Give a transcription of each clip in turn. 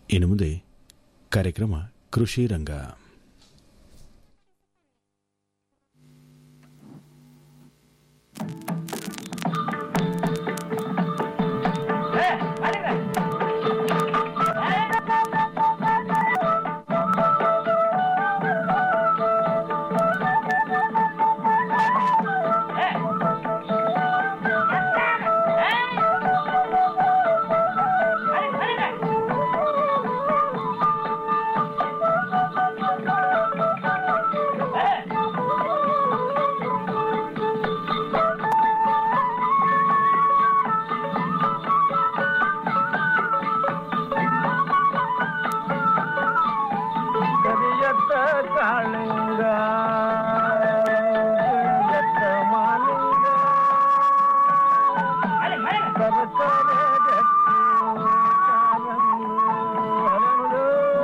ಇನ್ನು ಮುಂದೆ ಕಾರ್ಯಕ್ರಮ ಕೃಷಿ ರಂಗ ಕರಿಯತ್ತ ಕಾಳಿಂಗ ಕರಿಯತ್ತ ಮಾಲಿಂಗ ಸರಸರ ಗಟ್ಟಿ ಕಾಲಂದು ಹರಳು.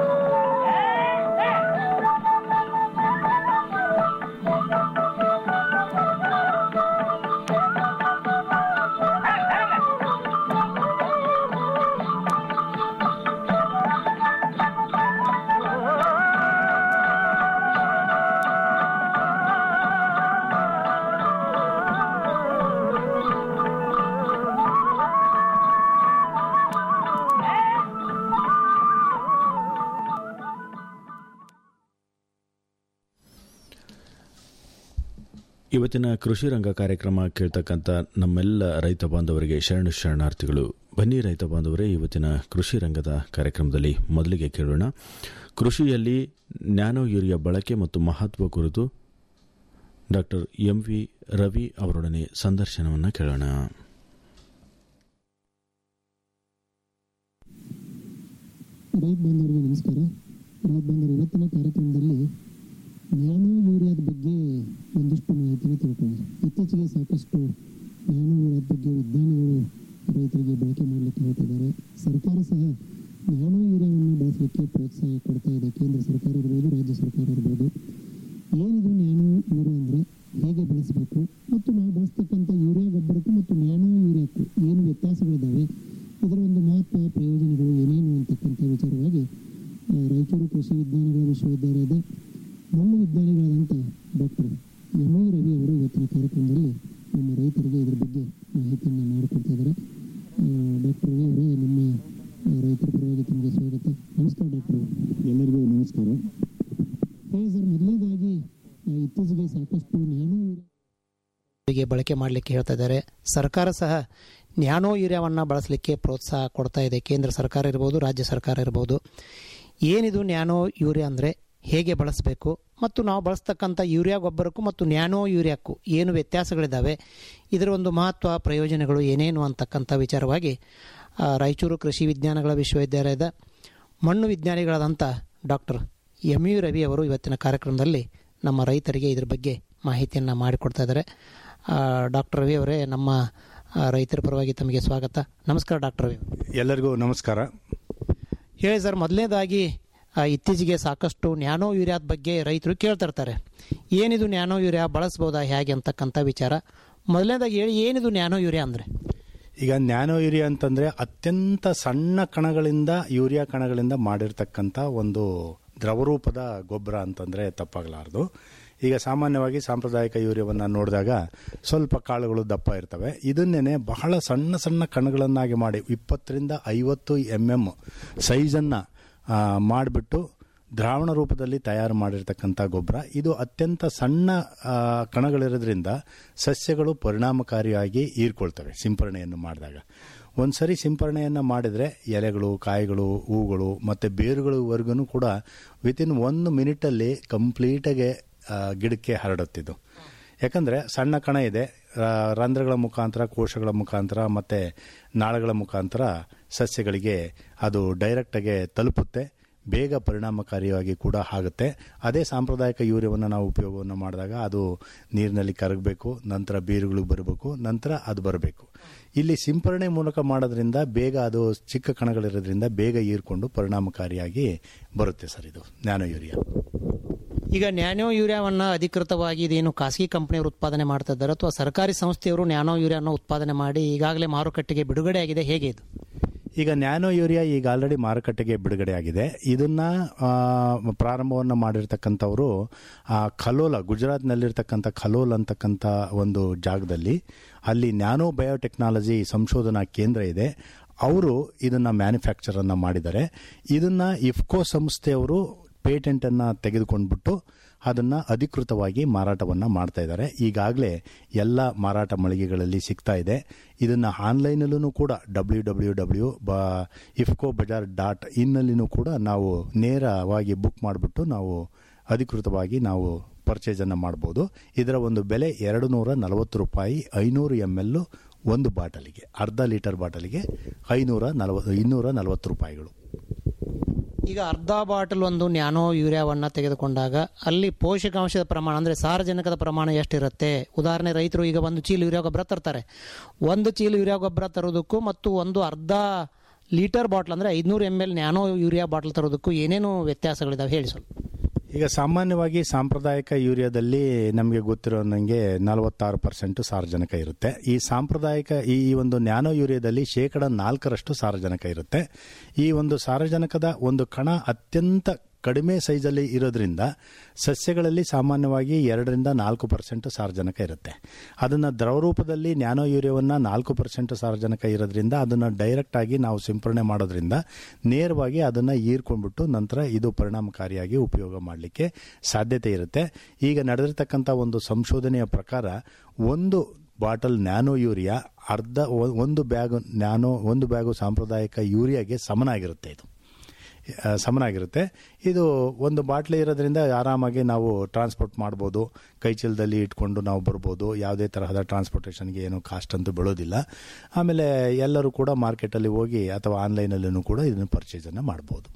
ಇವತ್ತಿನ ಕೃಷಿ ರಂಗ ಕಾರ್ಯಕ್ರಮ ಕೇಳ್ತಕ್ಕಂಥ ನಮ್ಮೆಲ್ಲ ರೈತ ಬಾಂಧವರಿಗೆ ಶರಣು ಶರಣಾರ್ಥಿಗಳು ಬನ್ನಿ ರೈತ ಬಾಂಧವರೇ ಇವತ್ತಿನ ಕೃಷಿ ರಂಗದ ಕಾರ್ಯಕ್ರಮದಲ್ಲಿ ಮೊದಲಿಗೆ ಕೇಳೋಣ ಕೃಷಿಯಲ್ಲಿ ನ್ಯಾನೋ ಯೂರಿಯಾ ಬಳಕೆ ಮತ್ತು ಮಹತ್ವ ಕುರಿತು ಡಾಕ್ಟರ್ ಎಂ ವಿ ರವಿ ಅವರೊಡನೆ ಸಂದರ್ಶನವನ್ನು ಕೇಳೋಣ ರೈತ ಬಾಂಧವರಿಗೆ ನಮಸ್ಕಾರ ರೈತ ಬಾಂಧವರು ಇವತ್ತಿನ ಕಾರ್ಯಕ್ರಮದಲ್ಲಿ ನ್ಯಾನೋ ಯೂರಿಯಾದ ಬಗ್ಗೆ ಒಂದಿಷ್ಟು ಮಾಹಿತಿನ ತಿಳ್ಕೊಳ್ಳೋಣ ಇತ್ತೀಚೆಗೆ ಸಾಕಷ್ಟು ನ್ಯಾನೋ ಯೂರಿಯಾದ ಬಗ್ಗೆ ವಿಜ್ಞಾನಿಗಳು ರೈತರಿಗೆ ಬಳಕೆ ಮಾಡಲಿಕ್ಕೆ ಹೇಳ್ತಿದ್ದಾರೆ ಸರ್ಕಾರ ಸಹ ನ್ಯಾನೋ ಯೂರಿಯಾವನ್ನು ಬಳಸಲಿಕ್ಕೆ ಪ್ರೋತ್ಸಾಹ ಕೊಡ್ತಾ ಇದೆ ಕೇಂದ್ರ ಸರ್ಕಾರ ಇರ್ಬೋದು ರಾಜ್ಯ ಸರ್ಕಾರ ಇರ್ಬೋದು ಏನಿದು ನ್ಯಾನೋ ಯೂರಿಯಾ ಅಂದರೆ ಹೇಗೆ ಬಳಸಬೇಕು ಮತ್ತು ನಾವು ಬಳಸ್ತಕ್ಕಂಥ ಯೂರಿಯಾ ಗೊಬ್ಬರಕ್ಕೂ ಮತ್ತು ನ್ಯಾನೋ ಯೂರಿಯಾಕ್ಕೂ ಏನು ವ್ಯತ್ಯಾಸಗಳಿದ್ದಾವೆ ಇದರ ಒಂದು ಮಹತ್ವ ಪ್ರಯೋಜನಗಳು ಏನೇನು ಅಂತಕ್ಕಂಥ ವಿಚಾರವಾಗಿ ಆ, ರಾಯಚೂರು ಕೃಷಿ ವಿಜ್ಞಾನಗಳ ವಿಶ್ವವಿದ್ಯಾಲಯದ ನಮ್ಮ ವಿಜ್ಞಾನಿಗಳಾದಂಥ ಡಾಕ್ಟರ್ ಎಂ ವಿ ರವಿ ಅವರು ಇವತ್ತಿನ ಕಾರ್ಯಕ್ರಮದಲ್ಲಿ ನಮ್ಮ ರೈತರಿಗೆ ಇದ್ರ ಬಗ್ಗೆ ಮಾಹಿತಿಯನ್ನು ಮಾಡಿಕೊಡ್ತಾ ಇದ್ದಾರೆ ಡಾಕ್ಟರ್ ರವಿ ಅವರೇ ನಿಮ್ಮ ಆ, ರೈತರ ಪರವಾಗಿ ತಮಗೆ ಸ್ವಾಗತ ನಮಸ್ಕಾರ ಡಾಕ್ಟರ್ ಎಲ್ಲರಿಗೂ ನಮಸ್ಕಾರ ಹೇಳಿ ಸರ್ ಮೊದಲನೇದಾಗಿ ಆ, ಇತ್ತೀಚೆಗೆ ಸಾಕಷ್ಟು ನ್ಯಾನೋ ಗೆ ಬಳಕೆ ಮಾಡಲಿಕ್ಕೆ ಹೇಳ್ತಾ ಇದ್ದಾರೆ ಸರ್ಕಾರ ಸಹ ನ್ಯಾನೋ ಯೂರಿಯಾವನ್ನು ಬಳಸಲಿಕ್ಕೆ ಪ್ರೋತ್ಸಾಹ ಕೊಡ್ತಾ ಇದೆ ಕೇಂದ್ರ ಸರ್ಕಾರ ಇರ್ಬೋದು ರಾಜ್ಯ ಸರ್ಕಾರ ಇರ್ಬೋದು ಏನಿದು ನ್ಯಾನೋ ಯೂರಿಯಾ ಅಂದರೆ ಹೇಗೆ ಬಳಸಬೇಕು ಮತ್ತು ನಾವು ಬಳಸ್ತಕ್ಕಂಥ ಯೂರಿಯಾ ಗೊಬ್ಬರಕ್ಕೂ ಮತ್ತು ನ್ಯಾನೋ ಯೂರಿಯಾಕ್ಕೂ ಏನು ವ್ಯತ್ಯಾಸಗಳಿದ್ದಾವೆ ಇದರ ಒಂದು ಮಹತ್ವ ಪ್ರಯೋಜನಗಳು ಏನೇನು ಅಂತಕ್ಕಂಥ ವಿಚಾರವಾಗಿ ಆ, ರಾಯಚೂರು ಕೃಷಿ ವಿಜ್ಞಾನಗಳ ವಿಶ್ವವಿದ್ಯಾಲಯದ ಮಣ್ಣು ವಿಜ್ಞಾನಿಗಳಾದಂಥ ಡಾಕ್ಟರ್ ಎಂ ಯು ರವಿ ಅವರು ಇವತ್ತಿನ ಕಾರ್ಯಕ್ರಮದಲ್ಲಿ ನಮ್ಮ ರೈತರಿಗೆ ಇದ್ರ ಬಗ್ಗೆ ಮಾಹಿತಿಯನ್ನು ಮಾಡಿಕೊಡ್ತಾ ಇದ್ದಾರೆ ಆ, ಡಾಕ್ಟರ್ ರವಿ ಅವರೇ ನಮ್ಮ ಆ, ರೈತರ ಪರವಾಗಿ ತಮಗೆ ಸ್ವಾಗತ ನಮಸ್ಕಾರ ಡಾಕ್ಟರ್ ರವಿ ಎಲ್ಲರಿಗೂ ನಮಸ್ಕಾರ ಹೇಳಿ ಸರ್ ಮೊದಲನೇದಾಗಿ ಆ, ಇತ್ತೀಚೆಗೆ ಸಾಕಷ್ಟು ನ್ಯಾನೋ ಯೂರಿಯಾದ ಬಗ್ಗೆ ರೈತರು ಕೇಳ್ತಾ ಇರ್ತಾರೆ ಏನಿದು ನ್ಯಾನೋ ಯೂರಿಯಾ ಬಳಸ್ಬೋದಾ ಹೇಗೆ ಅಂತಕ್ಕಂಥ ವಿಚಾರ ಮೊದಲನೇದಾಗಿ ಹೇಳಿ ಏನಿದು ನ್ಯಾನೋ ಯೂರಿಯಾ ಅಂದರೆ ಈಗ ನ್ಯಾನೋ ಯೂರಿಯಾ ಅಂತಂದ್ರೆ ಅತ್ಯಂತ ಸಣ್ಣ ಕಣಗಳಿಂದ ಯೂರಿಯಾ ಕಣಗಳಿಂದ ಮಾಡಿರ್ತಕ್ಕಂಥ ಒಂದು ದ್ರವರೂಪದ ಗೊಬ್ಬರ ಅಂತಂದ್ರೆ ತಪ್ಪಾಗಲಾರದು ಈಗ ಸಾಮಾನ್ಯವಾಗಿ ಸಾಂಪ್ರದಾಯಿಕ ಯೂರಿಯಾವನ್ನು ನೋಡಿದಾಗ ಸ್ವಲ್ಪ ಕಾಳುಗಳು ದಪ್ಪ ಇರ್ತವೆ ಇದನ್ನೇನೆ ಬಹಳ ಸಣ್ಣ ಸಣ್ಣ ಕಣಗಳನ್ನಾಗಿ ಮಾಡಿ ಇಪ್ಪತ್ತರಿಂದ ಐವತ್ತು ಎಮ್ ಎಮ್ ಸೈಜನ್ನು ಮಾಡಿಬಿಟ್ಟು ದ್ರಾವಣ ರೂಪದಲ್ಲಿ ತಯಾರು ಮಾಡಿರ್ತಕ್ಕಂಥ ಗೊಬ್ಬರ ಇದು ಅತ್ಯಂತ ಸಣ್ಣ ಆ, ಕಣಗಳಿರೋದ್ರಿಂದ ಸಸ್ಯಗಳು ಪರಿಣಾಮಕಾರಿಯಾಗಿ ಹೀರ್ಕೊಳ್ತವೆ ಸಿಂಪರಣೆಯನ್ನು ಮಾಡಿದಾಗ ಒಂದ್ಸರಿ ಸಿಂಪರಣೆಯನ್ನು ಮಾಡಿದರೆ ಎಲೆಗಳು ಕಾಯಿಗಳು ಹೂಗಳು ಮತ್ತು ಬೇರುಗಳವರೆಗೂ ಕೂಡ ವಿತಿನ್ ಒಂದು ಮಿನಿಟಲ್ಲಿ ಕಂಪ್ಲೀಟಾಗಿ ಆ, ಗಿಡಕ್ಕೆ ಹರಡುತ್ತಿದ್ದು ಯಾಕಂದರೆ ಸಣ್ಣ ಕಣ ಇದೆ ಆ, ರಂಧ್ರಗಳ ಮುಖಾಂತರ ಕೋಶಗಳ ಮುಖಾಂತರ ಮತ್ತು ನಾಳಗಳ ಮುಖಾಂತರ ಸಸ್ಯಗಳಿಗೆ ಅದು ಡೈರೆಕ್ಟಾಗಿ ತಲುಪುತ್ತೆ ಬೇಗ ಪರಿಣಾಮಕಾರಿಯಾಗಿ ಕೂಡ ಆಗುತ್ತೆ ಅದೇ ಸಾಂಪ್ರದಾಯಿಕ ಯೂರಿಯಾವನ್ನು ನಾವು ಉಪಯೋಗವನ್ನು ಮಾಡಿದಾಗ ಅದು ನೀರಿನಲ್ಲಿ ಕರಗಬೇಕು ನಂತರ ಬೇರುಗಳಿಗೆ ಬರಬೇಕು ನಂತರ ಅದು ಬರಬೇಕು ಇಲ್ಲಿ ಸಿಂಪರಣೆ ಮೂಲಕ ಮಾಡೋದ್ರಿಂದ ಬೇಗ ಅದು ಚಿಕ್ಕ ಕಣಗಳಿರೋದ್ರಿಂದ ಬೇಗ ಹೀರ್ಕೊಂಡು ಪರಿಣಾಮಕಾರಿಯಾಗಿ ಬರುತ್ತೆ ಸರ್ ಇದು ನ್ಯಾನೋ ಯೂರಿಯಾ ಈಗ ನ್ಯಾನೋ ಯೂರಿಯಾವನ್ನು ಅಧಿಕೃತವಾಗಿ ಇದೇನು ಖಾಸಗಿ ಕಂಪನಿಯವರು ಉತ್ಪಾದನೆ ಮಾಡ್ತಾ ಇದ್ದಾರೆ ಅಥವಾ ಸರ್ಕಾರಿ ಸಂಸ್ಥೆಯವರು ನ್ಯಾನೋ ಯೂರಿಯಾವನ್ನು ಉತ್ಪಾದನೆ ಮಾಡಿ ಈಗಾಗಲೇ ಮಾರುಕಟ್ಟೆಗೆ ಬಿಡುಗಡೆ ಆಗಿದೆ ಹೇಗೆ ಇದು ಈಗ ನ್ಯಾನೋ ಯೂರಿಯಾ ಈಗ ಆಲ್ರೆಡಿ ಮಾರುಕಟ್ಟೆಗೆ ಬಿಡುಗಡೆ ಆಗಿದೆ ಇದನ್ನ ಆ, ಪ್ರಾರಂಭವನ್ನು ಮಾಡಿರ್ತಕ್ಕಂಥವರು ಆ, ಖಲೋಲ ಗುಜರಾತ್ನಲ್ಲಿರ್ತಕ್ಕಂಥ ಖಲೋಲ್ ಅಂತಕ್ಕಂಥ ಒಂದು ಜಾಗದಲ್ಲಿ ಅಲ್ಲಿ ನ್ಯಾನೋ ಬಯೋಟೆಕ್ನಾಲಜಿ ಸಂಶೋಧನಾ ಕೇಂದ್ರ ಇದೆ ಅವರು ಇದನ್ನ ಮ್ಯಾನುಫ್ಯಾಕ್ಚರ್ ಅನ್ನ ಮಾಡಿದ್ದಾರೆ ಇದನ್ನ ಇಫ್ಕೋ ಸಂಸ್ಥೆಯವರು ಪೇಟೆಂಟ್ ಅನ್ನ ತೆಗೆದುಕೊಂಡ್ಬಿಟ್ಟು ಅದನ್ನ ಅಧಿಕೃತವಾಗಿ ಮಾರಾಟವನ್ನ ಮಾಡ್ತಾ ಇದ್ದಾರೆ ಈಗಾಗಲೇ ಎಲ್ಲ ಮಾರಾಟ ಮಳಿಗೆಗಳಲ್ಲಿ ಸಿಗ್ತಾ ಇದೆ ಇದನ್ನ ಆನ್ಲೈನಲ್ಲೂ ಕೂಡ ಡಬ್ಲ್ಯೂ ಡಬ್ಲ್ಯೂ ಡಬ್ಲ್ಯೂ ಬ ಇಫ್ಕೋ ಬಜಾರ್ ಡಾಟ್ ಇನ್ನಲ್ಲಿನೂ ಕೂಡ ನಾವು ನೇರವಾಗಿ ಬುಕ್ ಮಾಡಿಬಿಟ್ಟು ನಾವು ಅಧಿಕೃತವಾಗಿ ನಾವು ಪರ್ಚೇಸ್ ಅನ್ನು ಮಾಡ್ಬೋದು ಇದರ ಒಂದು ಬೆಲೆ ಎರಡು ನೂರ ನಲವತ್ತು ರೂಪಾಯಿ ಐನೂರು ಎಮ್ ಎಲ್ ಒಂದು ಬಾಟಲಿಗೆ ಅರ್ಧ ಲೀಟರ್ ಬಾಟಲಿಗೆ ಐನೂರ ನಲವತ್ತು ಇನ್ನೂರ ನಲವತ್ತು ರೂಪಾಯಿಗಳು ಈಗ ಅರ್ಧ ಬಾಟಲ್ ಒಂದು ನ್ಯಾನೋ ಯೂರಿಯಾವನ್ನು ತೆಗೆದುಕೊಂಡಾಗ ಅಲ್ಲಿ ಪೋಷಕಾಂಶದ ಪ್ರಮಾಣ ಅಂದರೆ ಸಾರಜನಕದ ಪ್ರಮಾಣ ಎಷ್ಟಿರುತ್ತೆ ಉದಾಹರಣೆ ರೈತರು ಈಗ ಒಂದು ಚೀಲ ಯೂರಿಯಾ ಗೊಬ್ಬರ ತರ್ತಾರೆ ಒಂದು ಚೀಲ ಯೂರಿಯಾ ಗೊಬ್ಬರ ತರೋದಕ್ಕೂ ಮತ್ತು ಒಂದು ಅರ್ಧ ಲೀಟರ್ ಬಾಟ್ಲ್ ಅಂದರೆ ಐದುನೂರು M L nano urea bottle ತರೋದಕ್ಕೂ ಏನೇನು ವ್ಯತ್ಯಾಸಗಳಿದಾವೆ ಹೇಳಿ ಸ್ವಲ್ಪ ಈಗ ಸಾಮಾನ್ಯವಾಗಿ ಸಾಂಪ್ರದಾಯಿಕ ಯೂರಿಯಾದಲ್ಲಿ ನಮಗೆ ಗೊತ್ತಿರೋ ನನಗೆ ನಲವತ್ತಾರು ಪರ್ಸೆಂಟ್ ಸಾರಜನಕ ಇರುತ್ತೆ ಈ ಸಾಂಪ್ರದಾಯಿಕ ಈ ಈ ಒಂದು ನ್ಯಾನೋ ಯೂರಿಯಾದಲ್ಲಿ ಶೇಕಡ ನಾಲ್ಕರಷ್ಟು ಸಾರಜನಕ ಇರುತ್ತೆ ಈ ಒಂದು ಸಾರಜನಕದ ಒಂದು ಕಣ ಅತ್ಯಂತ ಕಡಿಮೆ ಸೈಜಲ್ಲಿ ಇರೋದ್ರಿಂದ ಸಸ್ಯಗಳಲ್ಲಿ ಸಾಮಾನ್ಯವಾಗಿ ಎರಡರಿಂದ ನಾಲ್ಕು ಪರ್ಸೆಂಟ್ ಸಾರಜನಕ ಇರುತ್ತೆ ಅದನ್ನು ದ್ರವ ರೂಪದಲ್ಲಿ ನ್ಯಾನೋ ಯೂರಿಯಾವನ್ನು ನಾಲ್ಕು ಪರ್ಸೆಂಟ್ ಸಾರಜನಕ ಇರೋದ್ರಿಂದ ಅದನ್ನು ಡೈರೆಕ್ಟ್ ಆಗಿ ನಾವು ಸಿಂಪರಣೆ ಮಾಡೋದ್ರಿಂದ ನೇರವಾಗಿ ಅದನ್ನು ಹೀರ್ಕೊಂಡ್ಬಿಟ್ಟು ನಂತರ ಇದು ಪರಿಣಾಮಕಾರಿಯಾಗಿ ಉಪಯೋಗ ಮಾಡಲಿಕ್ಕೆ ಸಾಧ್ಯತೆ ಇರುತ್ತೆ ಈಗ ನಡೆದಿರ್ತಕ್ಕಂಥ ಒಂದು ಸಂಶೋಧನೆಯ ಪ್ರಕಾರ ಒಂದು ಬಾಟಲ್ ನ್ಯಾನೋ ಯೂರಿಯಾ ಅರ್ಧ ಒ- ಒಂದು ಬ್ಯಾಗ್ ನ್ಯಾನೋ ಒಂದು ಬ್ಯಾಗು ಸಾಂಪ್ರದಾಯಿಕ ಯೂರಿಯಾಗೆ ಸಮನಾಗಿರುತ್ತೆ ಇದು ಆ, ಸಮನಾಗಿರುತ್ತೆ ಇದು ಒಂದು ಬಾಟ್ಲಿ ಇರೋದ್ರಿಂದ ಆರಾಮಾಗಿ ನಾವು ಟ್ರಾನ್ಸ್ಪೋರ್ಟ್ ಮಾಡ್ಬೋದು ಕೈ ಚೀಲದಲ್ಲಿ ಇಟ್ಕೊಂಡು ನಾವು ಬರ್ಬೋದು ಯಾವುದೇ ತರಹದ ಟ್ರಾನ್ಸ್ಪೋರ್ಟೇಷನ್ಗೆ ಏನು ಕಾಸ್ಟ್ ಅಂತೂ ಬೀಳೋದಿಲ್ಲ ಆಮೇಲೆ ಎಲ್ಲರೂ ಕೂಡ ಮಾರ್ಕೆಟಲ್ಲಿ ಹೋಗಿ ಅಥವಾ ಆನ್ಲೈನಲ್ಲೂ ಕೂಡ ಇದನ್ನು ಪರ್ಚೇಸನ್ನು ಮಾಡ್ಬೋದು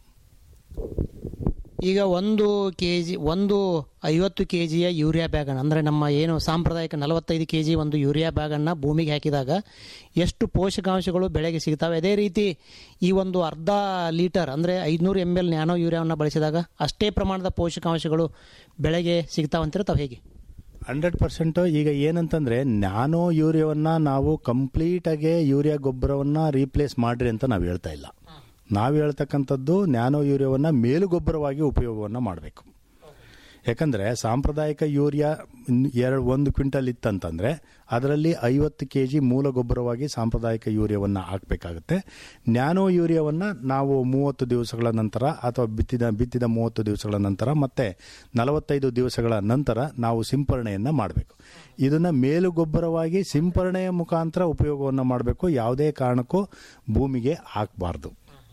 ಈಗ ಒಂದು ಕೆ ಜಿ ಒಂದು ಐವತ್ತು ಕೆ ಜಿಯ ಯೂರಿಯಾ ಬ್ಯಾಗನ್ನು ಅಂದರೆ ನಮ್ಮ ಏನು ಸಾಂಪ್ರದಾಯಿಕ ನಲವತ್ತೈದು ಕೆ ಜಿ ಒಂದು ಯೂರಿಯಾ ಬ್ಯಾಗನ್ನು ಭೂಮಿಗೆ ಹಾಕಿದಾಗ ಎಷ್ಟು ಪೋಷಕಾಂಶಗಳು ಬೆಳೆಗೆ ಸಿಗ್ತವೆ ಅದೇ ರೀತಿ ಈ ಒಂದು ಅರ್ಧ ಲೀಟರ್ ಅಂದರೆ ಐದುನೂರು ಎಮ್ ಎಲ್ ನ್ಯಾನೋ ಯೂರಿಯಾವನ್ನು ಬಳಸಿದಾಗ ಅಷ್ಟೇ ಪ್ರಮಾಣದ ಪೋಷಕಾಂಶಗಳು ಬೆಳೆಗೆ ಸಿಗ್ತಾವಂತೀರ ತಾವು ಹೇಗೆ ಹಂಡ್ರೆಡ್ ಪರ್ಸೆಂಟ್ ಈಗ ಏನಂತಂದ್ರೆ ನ್ಯಾನೋ ಯೂರಿಯಾವನ್ನ ನಾವು ಕಂಪ್ಲೀಟ್ ಆಗಿ ಯೂರಿಯಾ ಗೊಬ್ಬರವನ್ನ ರೀಪ್ಲೇಸ್ ಮಾಡ್ರಿ ಅಂತ ನಾವು ಹೇಳ್ತಾ ಇಲ್ಲ ನಾವು ಹೇಳ್ತಕ್ಕಂಥದ್ದು ನ್ಯಾನೋ ಯೂರಿಯಾವನ್ನ ಮೇಲು ಗೊಬ್ಬರವಾಗಿ ಉಪಯೋಗವನ್ನ ಮಾಡಬೇಕು ಯಾಕಂದ್ರೆ ಸಾಂಪ್ರದಾಯಿಕ ಯೂರಿಯಾ ಎರಡು ಒಂದು ಕ್ವಿಂಟಲ್ ಇತ್ತಂತಂದ್ರೆ ಅದರಲ್ಲಿ ಐವತ್ತು ಕೆ ಜಿ ಮೂಲ ಗೊಬ್ಬರವಾಗಿ ಸಾಂಪ್ರದಾಯಿಕ ಯೂರಿಯಾವನ್ನು ಹಾಕಬೇಕಾಗುತ್ತೆ ನ್ಯಾನೋ ಯೂರಿಯಾವನ್ನು ನಾವು ಮೂವತ್ತು ದಿವಸಗಳ ನಂತರ ಅಥವಾ ಬಿತ್ತಿದ ಬಿತ್ತಿದ ಮೂವತ್ತು ದಿವಸಗಳ ನಂತರ ಮತ್ತೆ ನಲವತ್ತೈದು ದಿವಸಗಳ ನಂತರ ನಾವು ಸಿಂಪರಣೆಯನ್ನು ಮಾಡಬೇಕು ಇದನ್ನು ಮೇಲು ಗೊಬ್ಬರವಾಗಿ ಸಿಂಪರಣೆಯ ಮುಖಾಂತರ ಉಪಯೋಗವನ್ನು ಮಾಡಬೇಕು ಯಾವುದೇ ಕಾರಣಕ್ಕೂ ಭೂಮಿಗೆ ಹಾಕಬಾರ್ದು